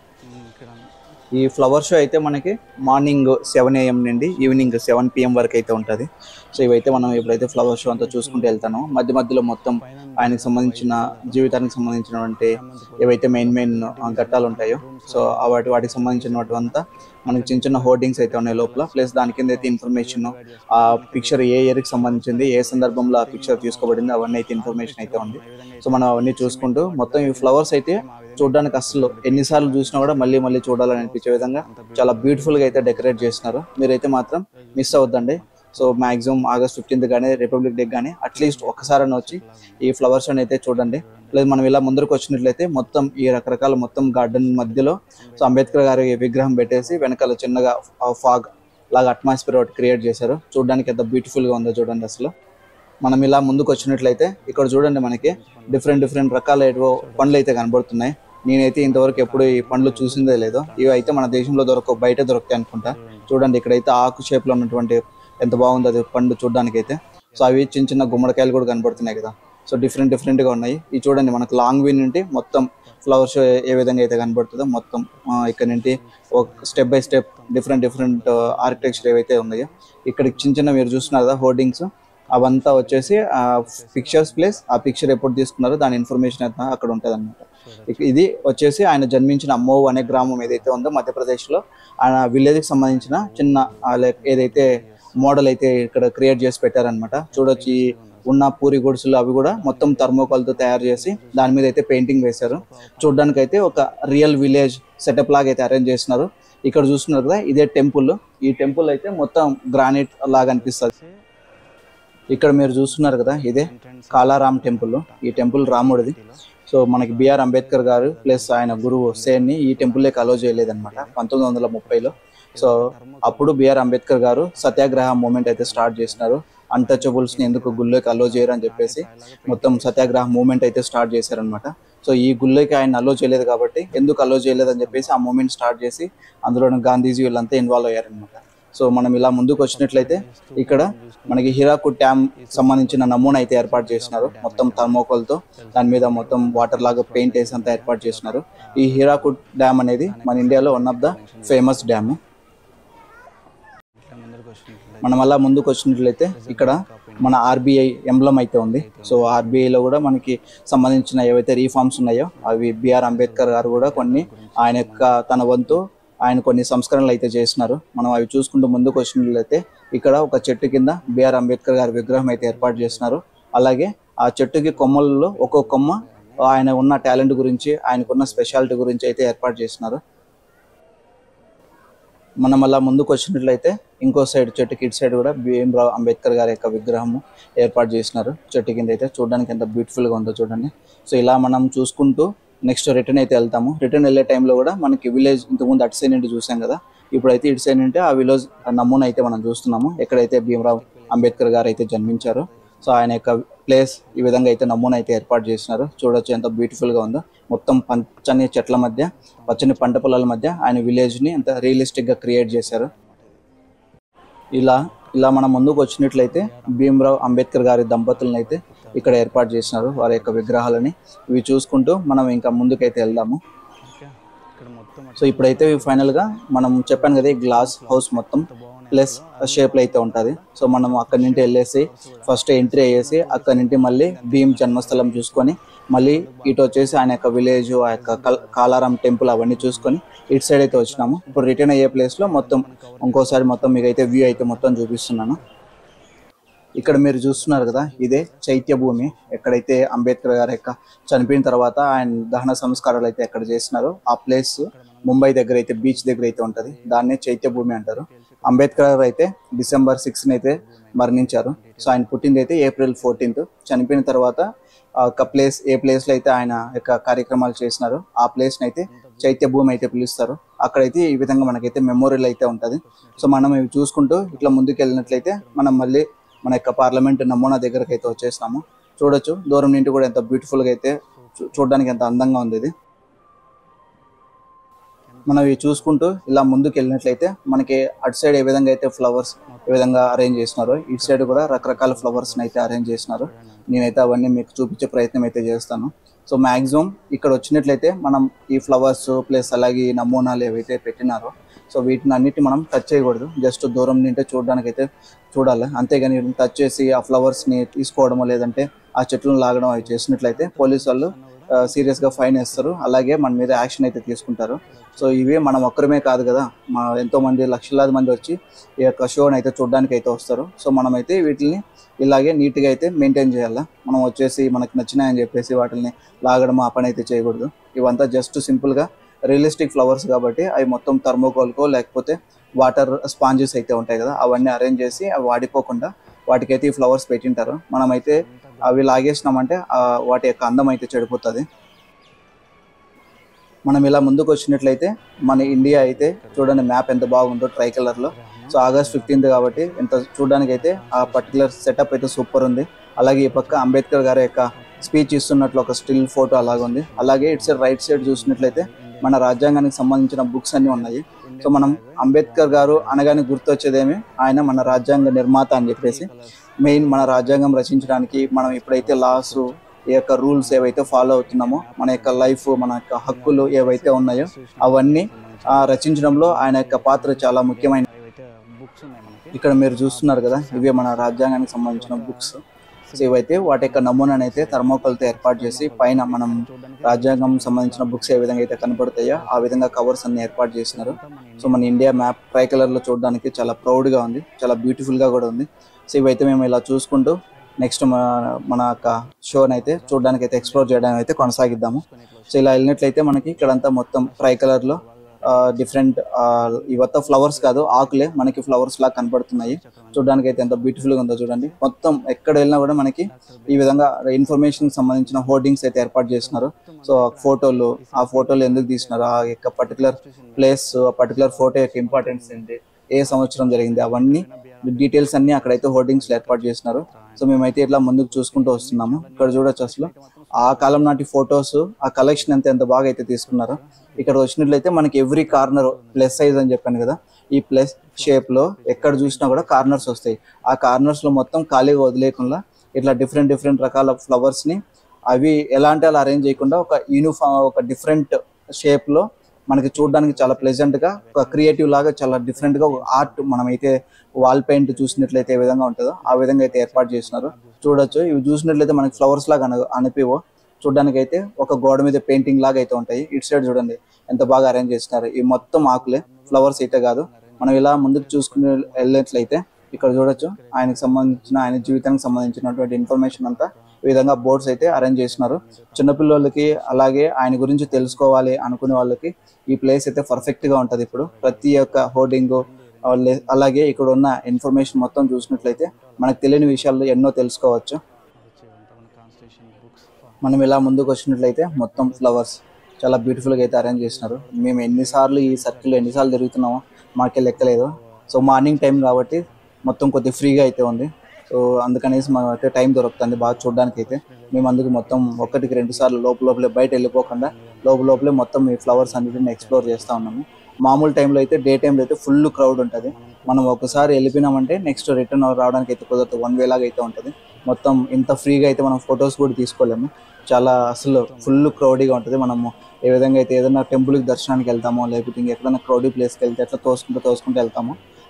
ఈ ఫ్లవర్ షో అయితే మనకి మార్నింగ్ సెవెన్ ఏఎం నుండి ఈవినింగ్ సెవెన్ పిఎం వరకు అయితే ఉంటుంది సో ఇవైతే మనం ఇప్పుడైతే ఫ్లవర్ షో అంతా చూసుకుంటూ వెళ్తాను మధ్య మధ్యలో మొత్తం ఆయనకు సంబంధించిన జీవితానికి సంబంధించినటువంటి ఏవైతే మెయిన్ మెయిన్ ఘట్టాలు ఉంటాయో సో ఆ వాటి వాటికి సంబంధించినటువంటి అంతా మనకి చిన్న చిన్న హోర్డింగ్స్ అయితే ఉన్నాయి లోపల ప్లస్ దాని కింద అయితే ఇన్ఫర్మేషన్ ఆ పిక్చర్ ఏ ఇయర్కి సంబంధించింది ఏ సందర్భంలో ఆ పిక్చర్ తీసుకోబడింది అవన్నీ అయితే ఇన్ఫర్మేషన్ అయితే ఉంది సో మనం అవన్నీ చూసుకుంటూ మొత్తం ఈ ఫ్లవర్స్ అయితే చూడడానికి అసలు ఎన్నిసార్లు చూసినా కూడా మళ్ళీ మళ్ళీ చూడాలని అనిపించే విధంగా చాలా బ్యూటిఫుల్ గా అయితే డెకరేట్ చేసినారు మీరైతే మాత్రం మిస్ అవద్దండి సో మాక్సిమం ఆగస్ట్ ఫిఫ్టీన్త్ కానీ రిపబ్లిక్ డే కానీ అట్లీస్ట్ ఒక్కసారైనా వచ్చి ఈ ఫ్లవర్స్ అని అయితే చూడండి లేదు మనం ఇలా ముందరకు వచ్చినట్లయితే మొత్తం ఈ రకరకాల మొత్తం గార్డెన్ మధ్యలో సో అంబేద్కర్ గారి విగ్రహం పెట్టేసి వెనకాల చిన్నగా ఫాగ్ లాగా అట్మాస్ఫియర్ ఒకటి క్రియేట్ చేశారు చూడడానికి ఎంత బ్యూటిఫుల్ గా ఉందో చూడండి అసలు మనం ఇలా ముందుకు వచ్చినట్లయితే ఇక్కడ చూడండి మనకి డిఫరెంట్ డిఫరెంట్ రకాల ఏవో పండ్లు అయితే కనబడుతున్నాయి నేనైతే ఇంతవరకు ఎప్పుడు ఈ పండ్లు చూసిందే లేదు ఇవి అయితే మన దేశంలో దొరకవు బయట దొరుకుతాయి అనుకుంటా చూడండి ఇక్కడైతే ఆకు షేప్ లో ఉన్నటువంటి ఎంత బాగుంది అది పండు చూడడానికి అయితే సో అవి చిన్న చిన్న గుమ్మడికాయలు కూడా కనబడుతున్నాయి కదా సో డిఫరెంట్ డిఫరెంట్ గా ఉన్నాయి ఇవి చూడండి మనకు లాంగ్ వీ నుండి మొత్తం ఫ్లవర్ షో ఏ విధంగా అయితే కనబడుతుందో మొత్తం ఆ, ఇక్కడ నుండి ఒక step by step different different architecture ఏవైతే ఉన్నాయో ఇక్కడ చిన్న చిన్న మీరు చూస్తున్నారు కదా హోర్డింగ్స్ అవంతా వచ్చేసి ఆ పిక్చర్స్ ప్లేస్ ఆ పిక్చర్ ఎప్పుడు తీసుకున్నారో దాని ఇన్ఫర్మేషన్ అయితే అక్కడ ఉంటుంది అనమాట ఇది వచ్చేసి ఆయన జన్మించిన అమ్మోవ్ అనే గ్రామం ఏదైతే ఉందో మధ్యప్రదేశ్లో ఆయన విలేజ్కి సంబంధించిన చిన్న ఆ లైక్ ఏదైతే మోడల్ అయితే ఇక్కడ క్రియేట్ చేసి పెట్టారనమాట చూడొచ్చు ఈ ఉన్న పూరి గుడిసెలు అవి కూడా మొత్తం థర్మోకాల్తో తయారు చేసి దాని మీద అయితే పెయింటింగ్ వేశారు చూడడానికి అయితే ఒక రియల్ విలేజ్ సెటప్ లాగా అయితే అరేంజ్ చేసినారు ఇక్కడ చూస్తున్నారు కదా ఇదే టెంపుల్ ఈ టెంపుల్ అయితే మొత్తం గ్రానైట్ లాగా అనిపిస్తుంది ఇక్కడ మీరు చూస్తున్నారు కదా ఇదే కాలారాం టెంపుల్ ఈ టెంపుల్ రాముడిది సో మనకి బిఆర్ అంబేద్కర్ గారు ప్లస్ ఆయన గురువు సేన్ని ఈ టెంపుల్లోకి అలో చేయలేదన్నమాట పంతొమ్మిది వందల ముప్పైలో సో అప్పుడు బిఆర్ అంబేద్కర్ గారు సత్యాగ్రహ మూమెంట్ అయితే స్టార్ట్ చేసినారు అన్టచబుల్స్ ని ఎందుకు గుళ్ళోకి అలో చేయరు అని చెప్పేసి మొత్తం సత్యాగ్రహ మూమెంట్ అయితే స్టార్ట్ చేశారనమాట సో ఈ గుళ్ళోకి ఆయన అలో చేయలేదు కాబట్టి ఎందుకు అలో చేయలేదు అని చెప్పేసి ఆ మూమెంట్ స్టార్ట్ చేసి అందులో గాంధీజీ వీళ్ళంతా ఇన్వాల్వ్ అయ్యారనమాట సో మనం ఇలా ముందుకు వచ్చినట్లయితే ఇక్కడ మనకి హిరాకు డ్యామ్ సంబంధించిన నమూనా అయితే ఏర్పాటు చేసినారు మొత్తం థర్మోకోల్తో దాని మీద మొత్తం వాటర్ లాగా పెయింట్ వేసి అంతా ఏర్పాటు చేసినారు ఈ హిరాకు డ్యామ్ అనేది మన ఇండియాలో one of the famous dam మనం అలా ముందుకు వచ్చినట్లయితే ఇక్కడ మన ఆర్బీఐ ఎంబ్లం అయితే ఉంది సో ఆర్బీఐలో కూడా మనకి సంబంధించిన ఏవైతే రీఫార్మ్స్ ఉన్నాయో అవి బిఆర్ అంబేద్కర్ గారు కూడా కొన్ని ఆయన యొక్క తన వంతు ఆయన కొన్ని సంస్కరణలు అయితే చేసినారు మనం అవి చూసుకుంటూ ముందుకు వచ్చినట్లయితే ఇక్కడ ఒక చెట్టు కింద బిఆర్ అంబేద్కర్ గారి విగ్రహం అయితే ఏర్పాటు చేసినారు అలాగే ఆ చెట్టుకి కొమ్మలలో ఒక్కొక్క కొమ్మ ఆయన ఉన్న టాలెంట్ గురించి ఆయనకున్న స్పెషాలిటీ గురించి అయితే ఏర్పాటు చేసినారు మనం అలా ముందుకు వచ్చినట్లయితే ఇంకో సైడ్ చెట్టుకి ఇటు సైడ్ కూడా భీమరావు అంబేద్కర్ గారి యొక్క విగ్రహము ఏర్పాటు చేసినారు చెట్టు కింద అయితే చూడడానికి ఎంత బ్యూటిఫుల్ గా ఉందో చూడండి సో ఇలా మనం చూసుకుంటూ నెక్స్ట్ రిటర్న్ అయితే వెళ్తాము రిటర్న్ వెళ్ళే టైంలో కూడా మనకి విలేజ్ ఇంతకుముందు అటు సైడ్ నుండి చూసాం కదా ఇప్పుడైతే ఇటు సైడ్ నుండి ఆ విలేజ్ నమూనా అయితే మనం చూస్తున్నాము ఎక్కడైతే భీమరావు అంబేద్కర్ గారు అయితే జన్మించారో సో ఆయన యొక్క ప్లేస్ ఈ విధంగా అయితే నమూనా అయితే ఏర్పాటు చేసినారు చూడొచ్చు ఎంత బ్యూటిఫుల్ గా ఉందో మొత్తం పచ్చని చెట్ల మధ్య పచ్చని పంట పొలాల మధ్య ఆయన విలేజ్ ని ఎంత రియలిస్టిక్ గా క్రియేట్ చేశారు ఇలా ఇలా మనం ముందుకు వచ్చినట్లయితే భీమరావు అంబేద్కర్ గారి దంపతులను అయితే ఇక్కడ ఏర్పాటు చేసినారు వారి యొక్క విగ్రహాలని ఇవి చూసుకుంటూ మనం ఇంకా ముందుకైతే వెళ్దాము ఇక్కడ మొత్తం సో ఇప్పుడైతే ఫైనల్ గా మనం చెప్పాను కదా ఈ గ్లాస్ హౌస్ మొత్తం ప్లస్ షేప్లో అయితే ఉంటుంది సో మనం అక్కడి నుండి వెళ్ళేసి ఫస్ట్ ఎంట్రీ అయ్యేసి అక్కడి నుండి మళ్ళీ భీమ్ జన్మస్థలం చూసుకొని మళ్ళీ ఇటు వచ్చేసి ఆయన యొక్క విలేజ్ ఆ యొక్క కల్- కాలారాం టెంపుల్ అవన్నీ చూసుకొని ఇటు సైడ్ అయితే వచ్చినాము ఇప్పుడు రిటర్న్ అయ్యే ప్లేస్లో మొత్తం ఇంకోసారి మొత్తం మీకు అయితే వ్యూ అయితే మొత్తం చూపిస్తున్నాను ఇక్కడ మీరు చూస్తున్నారు కదా ఇదే చైత్య భూమి ఎక్కడైతే అంబేద్కర్ గారి యొక్క చనిపోయిన తర్వాత ఆయన దహన సంస్కారాలు అయితే ఎక్కడ చేసినారో ఆ ప్లేస్ ముంబై దగ్గర అయితే బీచ్ దగ్గర అయితే ఉంటది దాన్నే చైత్య భూమి అంటారు అంబేద్కర్ గారు అయితే డిసెంబర్ సిక్స్ అయితే మరణించారు సో ఆయన పుట్టింది అయితే ఏప్రిల్ ఫోర్టీన్త్ చనిపోయిన తర్వాత ఆ యొక్క ప్లేస్ ఏ ప్లేస్ లో అయితే ఆయన యొక్క కార్యక్రమాలు చేసినారో ఆ ప్లేస్ అయితే చైత్య భూమి అయితే పిలుస్తారు అక్కడైతే ఈ విధంగా మనకైతే మెమోరియల్ అయితే ఉంటది సో మనం ఇవి చూసుకుంటూ ఇట్లా ముందుకు వెళ్ళినట్లయితే మనం మళ్ళీ మన యొక్క పార్లమెంట్ నమూనా దగ్గరకు అయితే వచ్చేసినాము చూడొచ్చు దూరం నుండి కూడా ఎంత బ్యూటిఫుల్ గా అయితే చూ- చూడడానికి ఎంత అందంగా ఉంది ఇది మనం ఇవి చూసుకుంటూ ఇలా ముందుకు వెళ్ళినట్లయితే మనకి అటు సైడ్ ఏ విధంగా అయితే ఫ్లవర్స్ ఏ విధంగా అరేంజ్ చేసినారో ఇటు సైడ్ కూడా రకరకాల ఫ్లవర్స్ అయితే అరేంజ్ చేసినారు నేనైతే అవన్నీ మీకు చూపించే ప్రయత్నం అయితే చేస్తాను సో మాక్సిమం ఇక్కడ వచ్చినట్లయితే మనం ఈ ఫ్లవర్స్ ప్లస్ అలాగే ఈ నమూనాలు ఏవైతే పెట్టినారో సో వీటిని అన్నిటి మనం టచ్ చేయకూడదు జస్ట్ దూరం నుండి చూడడానికి అయితే చూడాలి అంతేగాని టచ్ చేసి ఆ ఫ్లవర్స్ ని తీసుకోవడమో లేదంటే ఆ చెట్లను లాగడం అవి చేసినట్లయితే పోలీసు వాళ్ళు సీరియస్ గా ఫైన్ వేస్తారు అలాగే మన మీద యాక్షన్ అయితే తీసుకుంటారు సో ఇవి మనం ఒక్కరమే కాదు కదా మా ఎంతో మంది లక్షలాది మంది వచ్చి ఈ యొక్క షోని అయితే చూడడానికి అయితే వస్తారు సో మనమైతే వీటిని ఇలాగే నీట్ గా అయితే మెయింటైన్ చేయాలి మనం వచ్చేసి మనకు నచ్చినాయని చెప్పేసి వాటిని లాగడం ఆ పని అయితే చేయకూడదు ఇవంతా జస్ట్ సింపుల్ గా రియలిస్టిక్ ఫ్లవర్స్ కాబట్టి అవి మొత్తం థర్మోకోల్కో లేకపోతే వాటర్ స్పాంజెస్ అయితే ఉంటాయి కదా అవన్నీ అరేంజ్ చేసి అవి వాడిపోకుండా వాటికైతే ఈ ఫ్లవర్స్ పెట్టింటారు మనమైతే అవి లాగేసినామంటే ఆ వాటి యొక్క అందం అయితే చెడిపోతుంది మనం ఇలా ముందుకు వచ్చినట్లయితే మన ఇండియా అయితే చూడండి మ్యాప్ ఎంత బాగుందో ట్రై కలర్ లో సో ఆగస్ట్ ఫిఫ్టీన్త్ కాబట్టి ఎంత చూడడానికి అయితే ఆ పర్టికులర్ సెటప్ అయితే సూపర్ ఉంది అలాగే ఈ పక్క అంబేద్కర్ గారి యొక్క స్పీచ్ ఇస్తున్నట్లు ఒక స్టిల్ ఫోటో అలాగ ఉంది అలాగే ఇటు సైడ్ రైట్ సైడ్ చూసినట్లయితే మన రాజ్యాంగానికి సంబంధించిన బుక్స్ అన్ని ఉన్నాయి సో మనం అంబేద్కర్ గారు అనగానే గుర్తొచ్చేదేమి ఆయన మన రాజ్యాంగ నిర్మాత అని చెప్పేసి మెయిన్ మన రాజ్యాంగం రచించడానికి మనం ఎప్పుడైతే లాస్ ఈ యొక్క రూల్స్ ఏవైతే ఫాలో అవుతున్నామో మన యొక్క లైఫ్ మన యొక్క హక్కులు ఏవైతే ఉన్నాయో అవన్నీ ఆ, రచించడంలో ఆయన యొక్క పాత్ర చాలా ముఖ్యమైన ఇక్కడ మీరు చూస్తున్నారు కదా ఇవే మన రాజ్యాంగానికి సంబంధించిన బుక్స్ సో ఇవైతే వాటి యొక్క నమూనాను అయితే థర్మోకోల్తో ఏర్పాటు చేసి పైన మనం రాజ్యాంగం సంబంధించిన బుక్స్ ఏ విధంగా అయితే కనపడతాయో ఆ విధంగా కవర్స్ అన్ని ఏర్పాటు చేసినారు సో మన ఇండియా మ్యాప్ ట్రై కలర్ లో చూడడానికి చాలా ప్రౌడ్ గా ఉంది చాలా బ్యూటిఫుల్ గా కూడా ఉంది సో ఇవైతే మేము ఇలా చూసుకుంటూ నెక్స్ట్ మన మన యొక్క షోని అయితే చూడడానికి అయితే ఎక్స్ప్లోర్ చేయడానికి అయితే కొనసాగిద్దాము సో ఇలా వెళ్ళినట్లయితే మనకి ఇక్కడంతా మొత్తం ట్రై కలర్ లో డిఫరెంట్ ఇవత్త ఫ్లవర్స్ కాదు ఆకులే మనకి ఫ్లవర్స్ లాగా కనపడుతున్నాయి చూడడానికి అయితే ఎంత బ్యూటిఫుల్ గా ఉందో చూడండి మొత్తం ఎక్కడ వెళ్ళినా కూడా మనకి ఈ విధంగా ఇన్ఫర్మేషన్ సంబంధించిన హోర్డింగ్స్ అయితే ఏర్పాటు చేస్తున్నారు సో ఫోటోలు ఆ ఫోటోలు ఎందుకు తీసినారు ఆ యొక్క పర్టికులర్ ప్లేస్ ఆ పర్టికులర్ ఫోటో యొక్క ఇంపార్టెన్స్ ఏంటి ఏ సంవత్సరం జరిగింది అవన్నీ డీటెయిల్స్ అన్ని అక్కడైతే హోర్డింగ్స్ ఏర్పాటు చేసినారు సో మేమైతే ఇట్లా ముందుకు చూసుకుంటూ వస్తున్నాము ఇక్కడ చూడొచ్చు అసలు ఆ కాలం నాటి ఫొటోస్ ఆ కలెక్షన్ అంతా ఎంత బాగా అయితే తీసుకున్నారు ఇక్కడ వచ్చినట్లయితే మనకి ఎవ్రీ కార్నర్ ప్లస్ సైజ్ అని చెప్పాను కదా ఈ ప్లస్ షేప్ లో ఎక్కడ చూసినా కూడా కార్నర్స్ వస్తాయి ఆ కార్నర్స్ లో మొత్తం ఖాళీగా వదిలేకుండా ఇట్లా డిఫరెంట్ డిఫరెంట్ రకాల ఫ్లవర్స్ ని అవి ఎలాంటి అలా అరేంజ్ చేయకుండా ఒక యూనిఫామ్ ఒక డిఫరెంట్ షేప్ లో మనకి చూడడానికి చాలా ప్లెజెంట్ గా ఒక క్రియేటివ్ లాగా చాలా డిఫరెంట్ గా ఆర్ట్ మనమైతే వాల్ పెయింట్ చూసినట్లయితే ఏ విధంగా ఉంటుందో ఆ విధంగా అయితే ఏర్పాటు చేసినారు చూడొచ్చు ఇవి చూసినట్లయితే మనకి ఫ్లవర్స్ లాగా అన అనిపివో చూడడానికి అయితే ఒక గోడ మీద పెయింటింగ్ లాగా అయితే ఉంటాయి ఇటు సైడ్ చూడండి ఎంత బాగా అరేంజ్ చేసినారు ఈ మొత్తం ఆకులే ఫ్లవర్స్ అయితే కాదు మనం ఇలా ముందుకు చూసుకుని వెళ్ళినట్లయితే ఇక్కడ చూడొచ్చు ఆయనకు సంబంధించిన ఆయన జీవితానికి సంబంధించినటువంటి ఇన్ఫర్మేషన్ అంతా ఈ విధంగా బోర్డ్స్ అయితే అరేంజ్ చేసినారు చిన్నపిల్లలకి అలాగే ఆయన గురించి తెలుసుకోవాలి అనుకునే వాళ్ళకి ఈ ప్లేస్ అయితే పర్ఫెక్ట్ గా ఉంటది ఇప్పుడు ప్రతి ఒక్క హోర్డింగ్ అలాగే ఇక్కడ ఉన్న ఇన్ఫర్మేషన్ మొత్తం చూసినట్లయితే మనకు తెలియని విషయాలు ఎన్నో తెలుసుకోవచ్చు మనం ఇలా ముందుకు వచ్చినట్లయితే మొత్తం ఫ్లవర్స్ చాలా బ్యూటిఫుల్గా అయితే అరేంజ్ చేసినారు మేము ఎన్నిసార్లు ఈ సర్కిల్ ఎన్నిసార్లు తిరుగుతున్నామో మాకే లెక్కలేదు సో మార్నింగ్ టైం కాబట్టి మొత్తం కొద్దిగా ఫ్రీగా అయితే ఉంది సో అందుకనేసి మాకు అయితే టైం దొరుకుతుంది బాగా చూడడానికి అయితే మేము అందుకు మొత్తం ఒకటికి రెండు సార్లు లోపల లోపలే బయట వెళ్ళిపోకుండా లోపల లోపలే మొత్తం ఈ ఫ్లవర్స్ అన్నిటిని ఎక్స్ప్లోర్ చేస్తూ ఉన్నాము మామూలు టైంలో అయితే డే టైంలో అయితే ఫుల్ క్రౌడ్ ఉంటుంది మనం ఒకసారి వెళ్ళిపోయినామంటే నెక్స్ట్ రిటర్న్ రావడానికి అయితే కుదరదు వన్ వే లాగా అయితే ఉంటుంది మొత్తం ఇంత ఫ్రీగా అయితే మనం ఫొటోస్ కూడా తీసుకోలేము చాలా అసలు ఫుల్ క్రౌడీగా ఉంటుంది మనము ఏ విధంగా అయితే ఏదైనా టెంపుల్కి దర్శనానికి వెళ్తామో లేకపోతే ఇంకెక్కడైనా క్రౌడీ ప్లేస్కి వెళ్తే ఎట్లా తోసుకుంటూ తోసుకుంటూ వెళ్తామో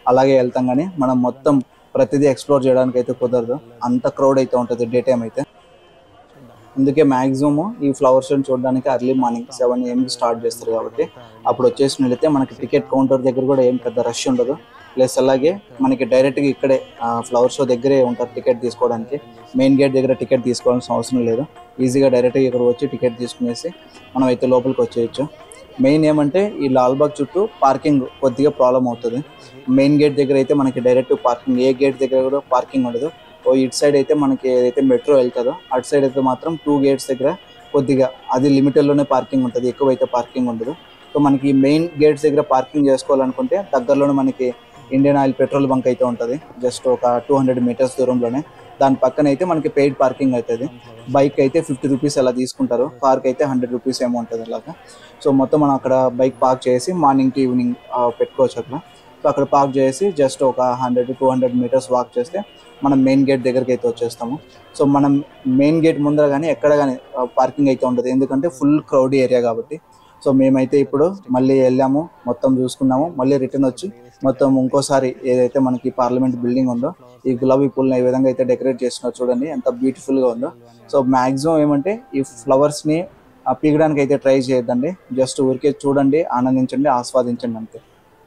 అలాగే వెళ్తాం కానీ మనం మొత్తం ప్రతిదీ ఎక్స్ప్లోర్ చేయడానికి అయితే కుదరదు అంత క్రౌడ్ అయితే ఉంటుంది డే టైం అయితే అందుకే మ్యాక్సిమం ఈ ఫ్లవర్ షోని చూడడానికి అర్లీ మార్నింగ్ సెవెన్ ఏఎంకి స్టార్ట్ చేస్తారు కాబట్టి అప్పుడు వచ్చేసినట్లయితే మనకి టికెట్ కౌంటర్ దగ్గర కూడా ఏం పెద్ద రష్ ఉండదు ప్లస్ అలాగే మనకి డైరెక్ట్గా ఇక్కడే ఫ్లవర్ షో దగ్గరే ఉంటారు టికెట్ తీసుకోవడానికి మెయిన్ గేట్ దగ్గర టికెట్ తీసుకోవాల్సిన అవసరం లేదు ఈజీగా డైరెక్ట్గా ఇక్కడ వచ్చి టికెట్ తీసుకునేసి మనం అయితే లోపలికి వచ్చేయచ్చు మెయిన్ ఏమంటే ఈ లాల్బాగ్ చుట్టూ పార్కింగ్ కొద్దిగా ప్రాబ్లం అవుతుంది మెయిన్ గేట్ దగ్గర అయితే మనకి డైరెక్ట్ పార్కింగ్ ఏ గేట్ దగ్గర కూడా పార్కింగ్ ఉండదు ఓ ఇటు సైడ్ అయితే మనకి ఏదైతే మెట్రో వెళ్తుందో అటు సైడ్ అయితే మాత్రం టూ గేట్స్ దగ్గర కొద్దిగా అది లిమిటెడ్లోనే పార్కింగ్ ఉంటుంది ఎక్కువైతే పార్కింగ్ ఉండదు సో మనకి మెయిన్ గేట్స్ దగ్గర పార్కింగ్ చేసుకోవాలనుకుంటే దగ్గరలోనే మనకి ఇండియన్ ఆయిల్ పెట్రోల్ బంక్ అయితే ఉంటుంది జస్ట్ ఒక టూ హండ్రెడ్ మీటర్స్ దూరంలోనే దాని పక్కన అయితే మనకి పెయిడ్ పార్కింగ్ అవుతుంది బైక్ అయితే ఫిఫ్టీ రూపీస్ అలా తీసుకుంటారు కార్కి అయితే హండ్రెడ్ రూపీస్ ఏమో ఉంటుంది అలాగా సో మొత్తం మనం అక్కడ బైక్ పార్క్ చేసి మార్నింగ్ టు ఈవినింగ్ పెట్టుకోవచ్చు అక్కడ సో అక్కడ పార్క్ చేసి జస్ట్ ఒక hundred two hundred metres walk చేస్తే మనం మెయిన్ గేట్ దగ్గరికి అయితే వచ్చేస్తాము సో మనం మెయిన్ గేట్ ముందర కానీ ఎక్కడ కానీ పార్కింగ్ అయితే ఉండదు ఎందుకంటే ఫుల్ క్రౌడీ ఏరియా కాబట్టి సో మేమైతే ఇప్పుడు మళ్ళీ వెళ్ళాము మొత్తం చూసుకున్నాము మళ్ళీ రిటర్న్ వచ్చి మొత్తం ఇంకోసారి ఏదైతే మనకి పార్లమెంట్ బిల్డింగ్ ఉందో ఈ గులాబీ పూల్ని ఏ విధంగా అయితే డెకరేట్ చేస్తున్నారు చూడండి ఎంత బ్యూటిఫుల్ గా ఉందో సో మాక్సిమం ఏమంటే ఈ ఫ్లవర్స్ ని ఆ, పీకడానికి అయితే ట్రై చేయొద్దండి జస్ట్ ఊరికే చూడండి ఆనందించండి ఆస్వాదించండి అంతే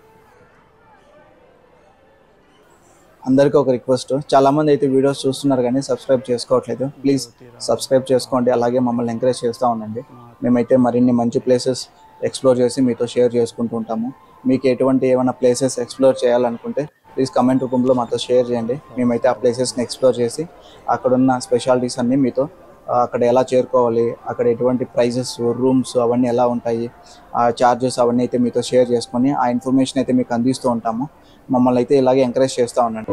అందరికీ ఒక రిక్వెస్ట్ చాలా మంది అయితే వీడియోస్ చూస్తున్నారు కానీ సబ్స్క్రైబ్ చేసుకోవట్లేదు ప్లీజ్ సబ్స్క్రైబ్ చేసుకోండి అలాగే మమ్మల్ని ఎంకరేజ్ చేస్తూ ఉండండి మేమైతే మరిన్ని మంచి ప్లేసెస్ ఎక్స్ప్లోర్ చేసి మీతో షేర్ చేసుకుంటూ ఉంటాము మీకు ఎటువంటి ఏమైనా ప్లేసెస్ ఎక్స్ప్లోర్ చేయాలనుకుంటే ప్లీజ్ కమెంట్ రూపంలో మాతో షేర్ చేయండి మేమైతే ఆ ప్లేసెస్ని ఎక్స్ప్లోర్ చేసి అక్కడున్న స్పెషాలిటీస్ అన్నీ మీతో ఆ, అక్కడ ఎలా చేరుకోవాలి అక్కడ ఎటువంటి ప్రైజెస్ రూమ్స్ అవన్నీ ఎలా ఉంటాయి ఆ చార్జెస్ అవన్నీ అయితే మీతో షేర్ చేసుకొని ఆ ఇన్ఫర్మేషన్ అయితే మీకు అందిస్తూ ఉంటాము మమ్మల్ని అయితే ఇలాగే ఎంకరేజ్ చేస్తూ ఉండండి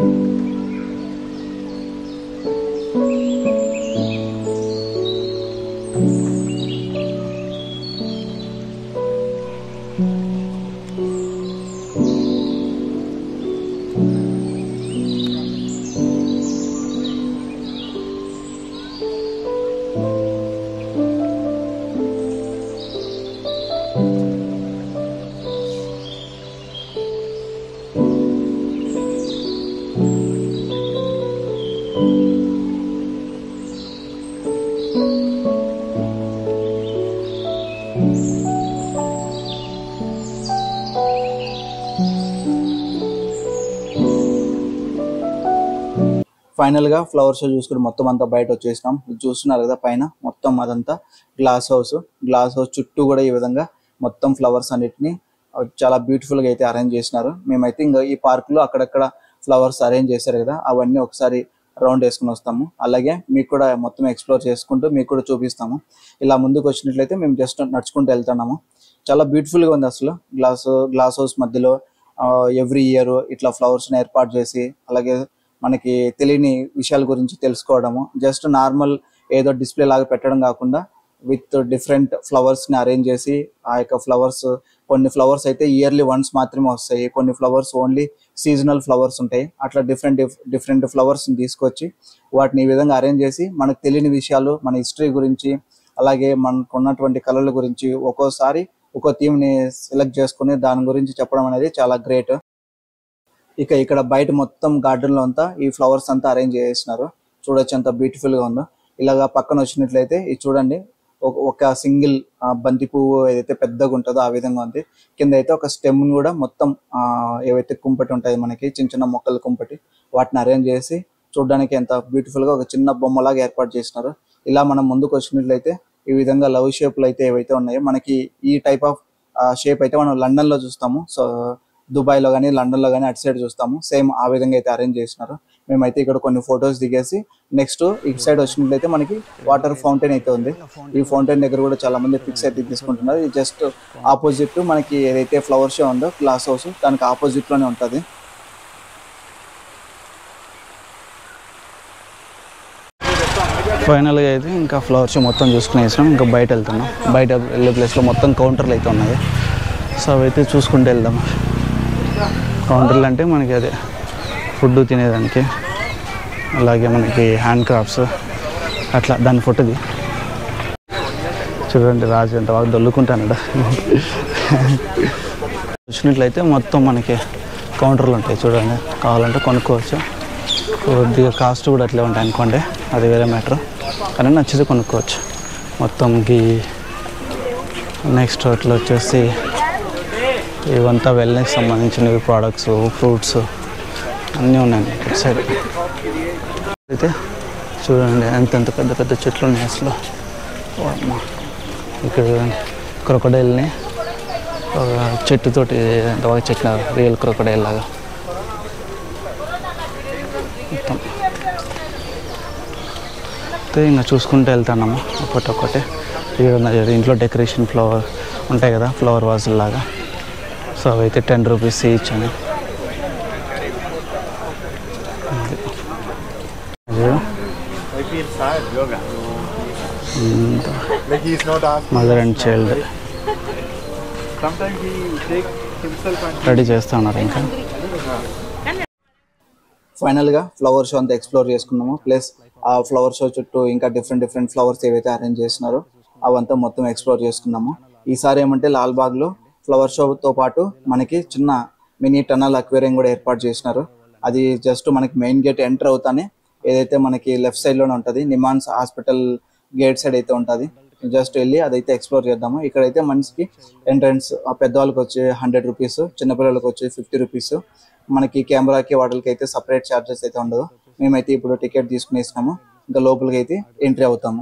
ఫైనల్ గా ఫ్లవర్ షో చూసుకుని మొత్తం అంతా బయట వచ్చేసినాం ఇది చూస్తున్నారు కదా పైన మొత్తం అదంతా గ్లాస్ హౌస్ గ్లాస్ హౌస్ చుట్టూ కూడా ఈ విధంగా మొత్తం ఫ్లవర్స్ అన్నిటిని ఆ, చాలా బ్యూటిఫుల్ గా అయితే అరేంజ్ చేసినారు మేమైతే ఇంకా ఈ పార్క్ లో అక్కడక్కడ ఫ్లవర్స్ అరేంజ్ చేశారు కదా అవన్నీ ఒకసారి రౌండ్ వేసుకుని వస్తాము అలాగే మీకు కూడా మొత్తం ఎక్స్ప్లోర్ చేసుకుంటూ మీకు కూడా చూపిస్తాము ఇలా ముందుకు వచ్చినట్లయితే మేము జస్ట్ నడుచుకుంటూ వెళ్తున్నాము చాలా బ్యూటిఫుల్ గా ఉంది అసలు గ్లాస్ గ్లాస్ హౌస్ మధ్యలో ఎవ్రీ ఇయర్ ఇట్లా ఫ్లవర్స్ ని ఏర్పాటు చేసి అలాగే మనకి తెలియని విషయాల గురించి తెలుసుకోవడము జస్ట్ నార్మల్ ఏదో డిస్ప్లే లాగా పెట్టడం కాకుండా విత్ డిఫరెంట్ ఫ్లవర్స్ ని అరేంజ్ చేసి ఆ యొక్క ఫ్లవర్స్ కొన్ని ఫ్లవర్స్ అయితే ఇయర్లీ వన్స్ మాత్రమే వస్తాయి కొన్ని ఫ్లవర్స్ ఓన్లీ సీజనల్ ఫ్లవర్స్ ఉంటాయి అట్లా డిఫరెంట్ డిఫరెంట్ ఫ్లవర్స్ ని తీసుకొచ్చి వాటిని ఈ విధంగా అరేంజ్ చేసి మనకు తెలియని విషయాలు మన హిస్టరీ గురించి అలాగే మనకు ఉన్నటువంటి కళల గురించి ఒక్కోసారి ఒక్కో థీమ్ ని సెలెక్ట్ చేసుకుని దాని గురించి చెప్పడం అనేది చాలా గ్రేట్ ఇక ఇక్కడ బయట మొత్తం గార్డెన్ లో అంతా ఈ ఫ్లవర్స్ అంతా అరేంజ్ చేసినారు చూడొచ్చు ఎంత బ్యూటిఫుల్ గా ఉందో ఇలాగా పక్కన వచ్చినట్లయితే ఇది చూడండి ఒక- ఒక సింగిల్ బంతి పువ్వు ఏదైతే పెద్దగా ఉంటుందో ఆ విధంగా ఉంది కింద అయితే ఒక స్టెమ్ కూడా మొత్తం ఆ, ఏవైతే కుంపటి ఉంటాయి మనకి చిన్న చిన్న మొక్కల కుంపటి వాటిని అరేంజ్ చేసి చూడడానికి ఎంత బ్యూటిఫుల్ గా ఒక చిన్న బొమ్మలాగా ఏర్పాటు చేసినారు ఇలా మనం ముందుకు వచ్చినట్లయితే ఈ విధంగా లవ్ షేప్లు అయితే ఏవైతే ఉన్నాయో మనకి ఈ టైప్ ఆఫ్ షేప్ అయితే మనం లండన్ లో చూస్తాము సో దుబాయ్ లో కానీ లండన్ లో కానీ అటు సైడ్ చూస్తాము సేమ్ ఆ విధంగా అయితే అరేంజ్ చేసినారు మేమైతే ఇక్కడ కొన్ని ఫొటోస్ దిగేసి నెక్స్ట్ ఇటు సైడ్ వచ్చినట్లయితే మనకి వాటర్ ఫౌంటైన్ అయితే ఉంది ఈ ఫౌంటైన్ దగ్గర కూడా చాలా మంది పిక్స్ అయితే తీసుకుంటున్నారు ఇది జస్ట్ ఆపోజిట్ మనకి ఏదైతే ఫ్లవర్ షో ఉందో గ్లాస్ హౌస్ దానికి ఆపోజిట్ లోనే ఉంటది ఫైనల్గా అయితే ఇంకా ఫ్లవర్ షో మొత్తం చూసుకుని వేసినాం ఇంకా బయట వెళ్తున్నాం బయట వెళ్ళే ప్లేస్లో మొత్తం కౌంటర్లు అయితే ఉన్నాయి సో అవైతే చూసుకుంటూ వెళ్దాం కౌంటర్లు అంటే మనకి అదే ఫుడ్ తినేదానికి అలాగే మనకి హ్యాండ్ క్రాఫ్ట్స్ అట్లా దాని ఫోటోది చూడండి రాజు ఎంత బాగా దొల్లుకుంటానట వచ్చినట్లయితే మొత్తం మనకి కౌంటర్లు ఉంటాయి చూడండి కావాలంటే కొనుక్కోవచ్చు కొద్దిగా కాస్ట్ కూడా అట్లే ఉంటాయి అనుకోండి అది వేరే మ్యాటర్ కానీ నచ్చితే కొనుక్కోవచ్చు మొత్తం గీ నెక్స్ట్ అట్లా వచ్చేసి ఇవంతా వెల్నెస్ సంబంధించినవి ప్రోడక్ట్స్ ఫ్రూట్స్ అన్నీ ఉన్నాయండి ఇటు సైడ్ అయితే చూడండి ఎంత ఎంత పెద్ద పెద్ద చెట్లు ఉన్నాయి అసలు ఓ అమ్మ. ఇక్కడ చూడండి క్రొకడైల్ని ఒక చెట్టుతోటి ఎంత బాగా చెట్ల రియల్ క్రొకడైల్ లాగా మొత్తం అయితే ఇంకా చూసుకుంటూ వెళ్తానమ్మా ఒకటి ఒకటి ఇక్కడ ఉన్న ఇంట్లో డెకరేషన్ ఫ్లవర్ ఉంటాయి కదా ఫ్లవర్ వాజుల లాగా సో అవైతే టెన్ రూపీస్ ఈచ్ అని అదే. ఇంత Like he is not asking. Mother and child Sometimes he take himself and ready చేస్తా ఉన్నారు ఇంకా ఫైనల్గా ఫ్లవర్ షో అంతా ఎక్స్ప్లోర్ చేసుకున్నాము ప్లస్ ఆ ఫ్లవర్ షో చుట్టూ ఇంకా డిఫరెంట్ డిఫరెంట్ ఫ్లవర్స్ ఏవైతే అరేంజ్ చేస్తున్నారో అవంతా మొత్తం ఎక్స్ప్లోర్ చేసుకున్నాము ఈసారి ఏమంటే లాల్బాగ్లో ఫ్లవర్ షోతో పాటు మనకి చిన్న మినీ టన్నల్ అక్వేరియం కూడా ఏర్పాటు చేసినారు అది జస్ట్ మనకి మెయిన్ గేట్ ఎంటర్ అవుతానే ఏదైతే మనకి లెఫ్ట్ సైడ్లోనే ఉంటుంది నిమాన్స్ హాస్పిటల్ గేట్ సైడ్ అయితే ఉంటుంది జస్ట్ వెళ్ళి అదైతే ఎక్స్ప్లోర్ చేద్దాము ఇక్కడైతే మనిషికి ఎంట్రన్స్ పెద్దవాళ్ళకి వచ్చి హండ్రెడ్ రూపీస్ చిన్నపిల్లలకి వచ్చి ఫిఫ్టీ రూపీస్ మనకి కెమెరాకి వాటికి అయితే సపరేట్ ఛార్జెస్ అయితే ఉండదు మేమైతే ఇప్పుడు టికెట్ తీసుకునేసినాము ఇంకా లోపలికి అయితే ఎంట్రీ అవుతాము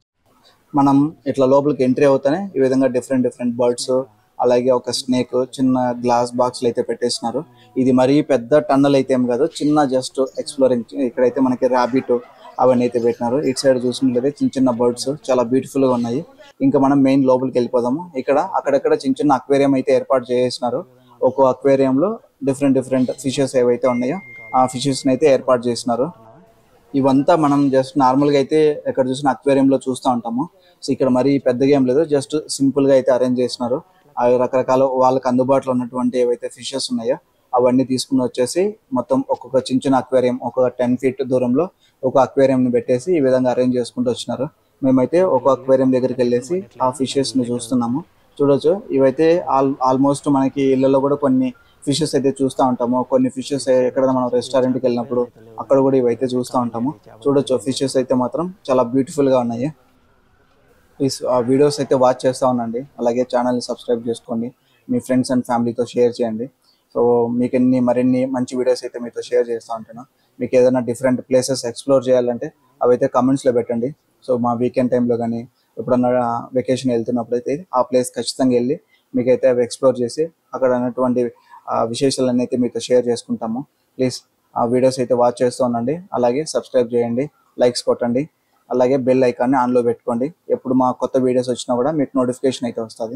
మనం ఇట్లా లోపలికి ఎంట్రీ అవుతానే ఈ విధంగా డిఫరెంట్ డిఫరెంట్ బర్డ్స్ అలాగే ఒక స్నేక్ చిన్న గ్లాస్ బాక్స్లు అయితే పెట్టేసినారు ఇది మరీ పెద్ద టన్నల్ అయితే ఏం కాదు చిన్న జస్ట్ ఎక్స్ప్లోరింగ్ ఇక్కడైతే మనకి ర్యాబిట్ అవన్నీ అయితే పెట్టినారు ఇటు సైడ్ చూసినట్లయితే చిన్న చిన్న బర్డ్స్ చాలా బ్యూటిఫుల్ గా ఉన్నాయి ఇంకా మనం మెయిన్ లోపలికి వెళ్ళిపోదాము ఇక్కడ అక్కడక్కడ చిన్న చిన్న అక్వేరియం అయితే ఏర్పాటు చేసినారు ఒక్కో aquarium లో డిఫరెంట్ డిఫరెంట్ ఫిషెస్ ఏవైతే ఉన్నాయో ఆ ఫిషెస్ అయితే ఏర్పాటు చేసినారు ఇవంతా మనం జస్ట్ నార్మల్గా అయితే ఎక్కడ చూసిన aquarium లో చూస్తూ ఉంటాము సో ఇక్కడ మరీ పెద్దగా ఏం లేదు జస్ట్ సింపుల్ గా అయితే అరేంజ్ చేసినారు అవి రకరకాల వాళ్ళకి అందుబాటులో ఉన్నటువంటి ఏవైతే ఫిషెస్ ఉన్నాయో అవన్నీ తీసుకుని వచ్చేసి మొత్తం ఒక్కొక్క చిన్న చిన్న అక్వేరియం ఒక టెన్ ఫీట్ దూరంలో ఒక aquarium ని పెట్టేసి ఈ విధంగా అరేంజ్ చేసుకుంటూ వచ్చినారు మేమైతే ఒక అక్వేరియం దగ్గరికి వెళ్ళేసి ఆ ఫిషెస్ ని చూస్తున్నాము చూడొచ్చు ఇవైతే ఆల్ ఆల్మోస్ట్ మనకి ఇళ్ళలో కూడా కొన్ని ఫిషెస్ అయితే చూస్తూ ఉంటాము కొన్ని ఫిషెస్ ఎక్కడ మనం రెస్టారెంట్కి వెళ్ళినప్పుడు అక్కడ కూడా ఇవైతే చూస్తూ ఉంటాము చూడొచ్చు ఫిషెస్ అయితే మాత్రం చాలా బ్యూటిఫుల్ గా ఉన్నాయి ప్లీజ్ ఆ వీడియోస్ అయితే వాచ్ చేస్తూ ఉండండి అలాగే ఛానల్ని సబ్స్క్రైబ్ చేసుకోండి మీ ఫ్రెండ్స్ అండ్ ఫ్యామిలీతో షేర్ చేయండి సో మీకు ఎన్ని మరిన్ని మంచి వీడియోస్ అయితే మీతో షేర్ చేస్తూ ఉంటాను మీకు ఏదైనా డిఫరెంట్ ప్లేసెస్ ఎక్స్ప్లోర్ చేయాలంటే అవైతే కమెంట్స్లో పెట్టండి సో మా వీకెండ్ టైంలో కానీ ఎప్పుడన్నా వెకేషన్ వెళ్తున్నప్పుడు అయితే ఆ ప్లేస్ ఖచ్చితంగా వెళ్ళి మీకైతే అవి ఎక్స్ప్లోర్ చేసి అక్కడ ఉన్నటువంటి ఆ, విశేషాలన్నీ అయితే మీతో షేర్ చేసుకుంటాము ప్లీజ్ ఆ వీడియోస్ అయితే వాచ్ చేస్తూ ఉండండి అలాగే సబ్స్క్రైబ్ చేయండి లైక్స్ కొట్టండి అలాగే బెల్ ఐకాన్ని ఆన్లో పెట్టుకోండి ఎప్పుడు మా కొత్త వీడియోస్ వచ్చినా కూడా మీకు నోటిఫికేషన్ అయితే వస్తుంది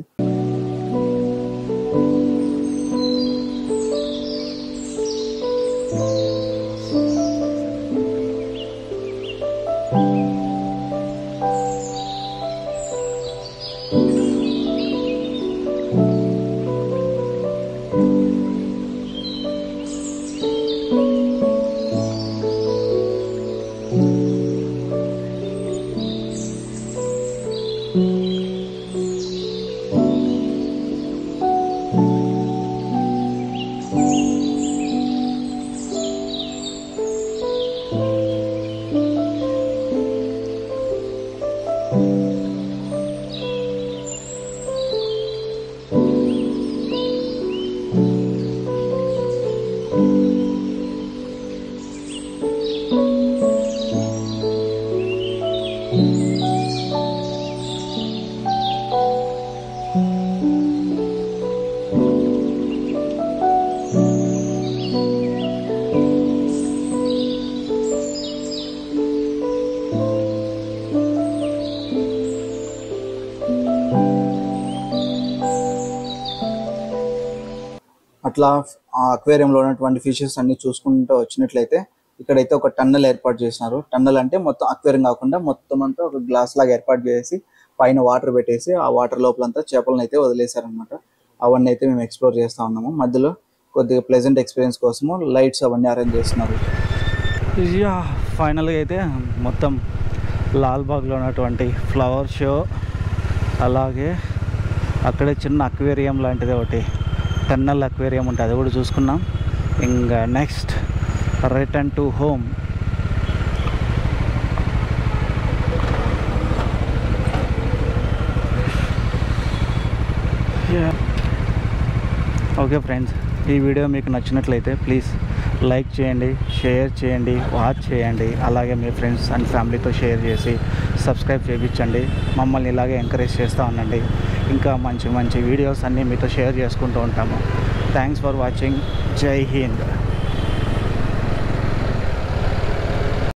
అట్లా ఆ అక్వేరియంలో ఉన్నటువంటి ఫిషెస్ అన్ని చూసుకుంటూ వచ్చినట్లయితే ఇక్కడైతే ఒక టన్నల్ ఏర్పాటు చేసినారు టన్నల్ అంటే మొత్తం అక్వేరియం కాకుండా మొత్తం అంతా ఒక గ్లాస్ లాగా ఏర్పాటు చేసి పైన వాటర్ పెట్టేసి ఆ వాటర్ లోపలంతా చేపలను అయితే వదిలేశారనమాట అవన్నీ అయితే మేము ఎక్స్ప్లోర్ చేస్తా ఉన్నాము మధ్యలో కొద్దిగా ప్లెజెంట్ ఎక్స్పీరియన్స్ కోసము లైట్స్ అవన్నీ అరేంజ్ చేస్తున్నారు యా ఫైనల్గా అయితే మొత్తం లాల్బాగ్లో ఉన్నటువంటి ఫ్లవర్ షో అలాగే అక్కడే చిన్న అక్వేరియం లాంటిది ఒకటి టన్నల్ అక్వేరియం ఉంటుంది అది కూడా చూసుకున్నాం ఇంకా next return to home okay friends ఈ వీడియో మీకు నచ్చినట్లయితే ప్లీజ్ లైక్ చేయండి షేర్ చేయండి వాచ్ చేయండి అలాగే మీ ఫ్రెండ్స్ అండ్ ఫ్యామిలీతో షేర్ చేసి సబ్స్క్రైబ్ చేయించండి మమ్మల్ని ఇలాగే ఎంకరేజ్ చేస్తూ ఉండండి ఇంకా మంచి మంచి వీడియోస్ అన్నీ మీతో షేర్ చేసుకుంటూ ఉంటాము థ్యాంక్స్ ఫర్ వాచింగ్ జై హింద్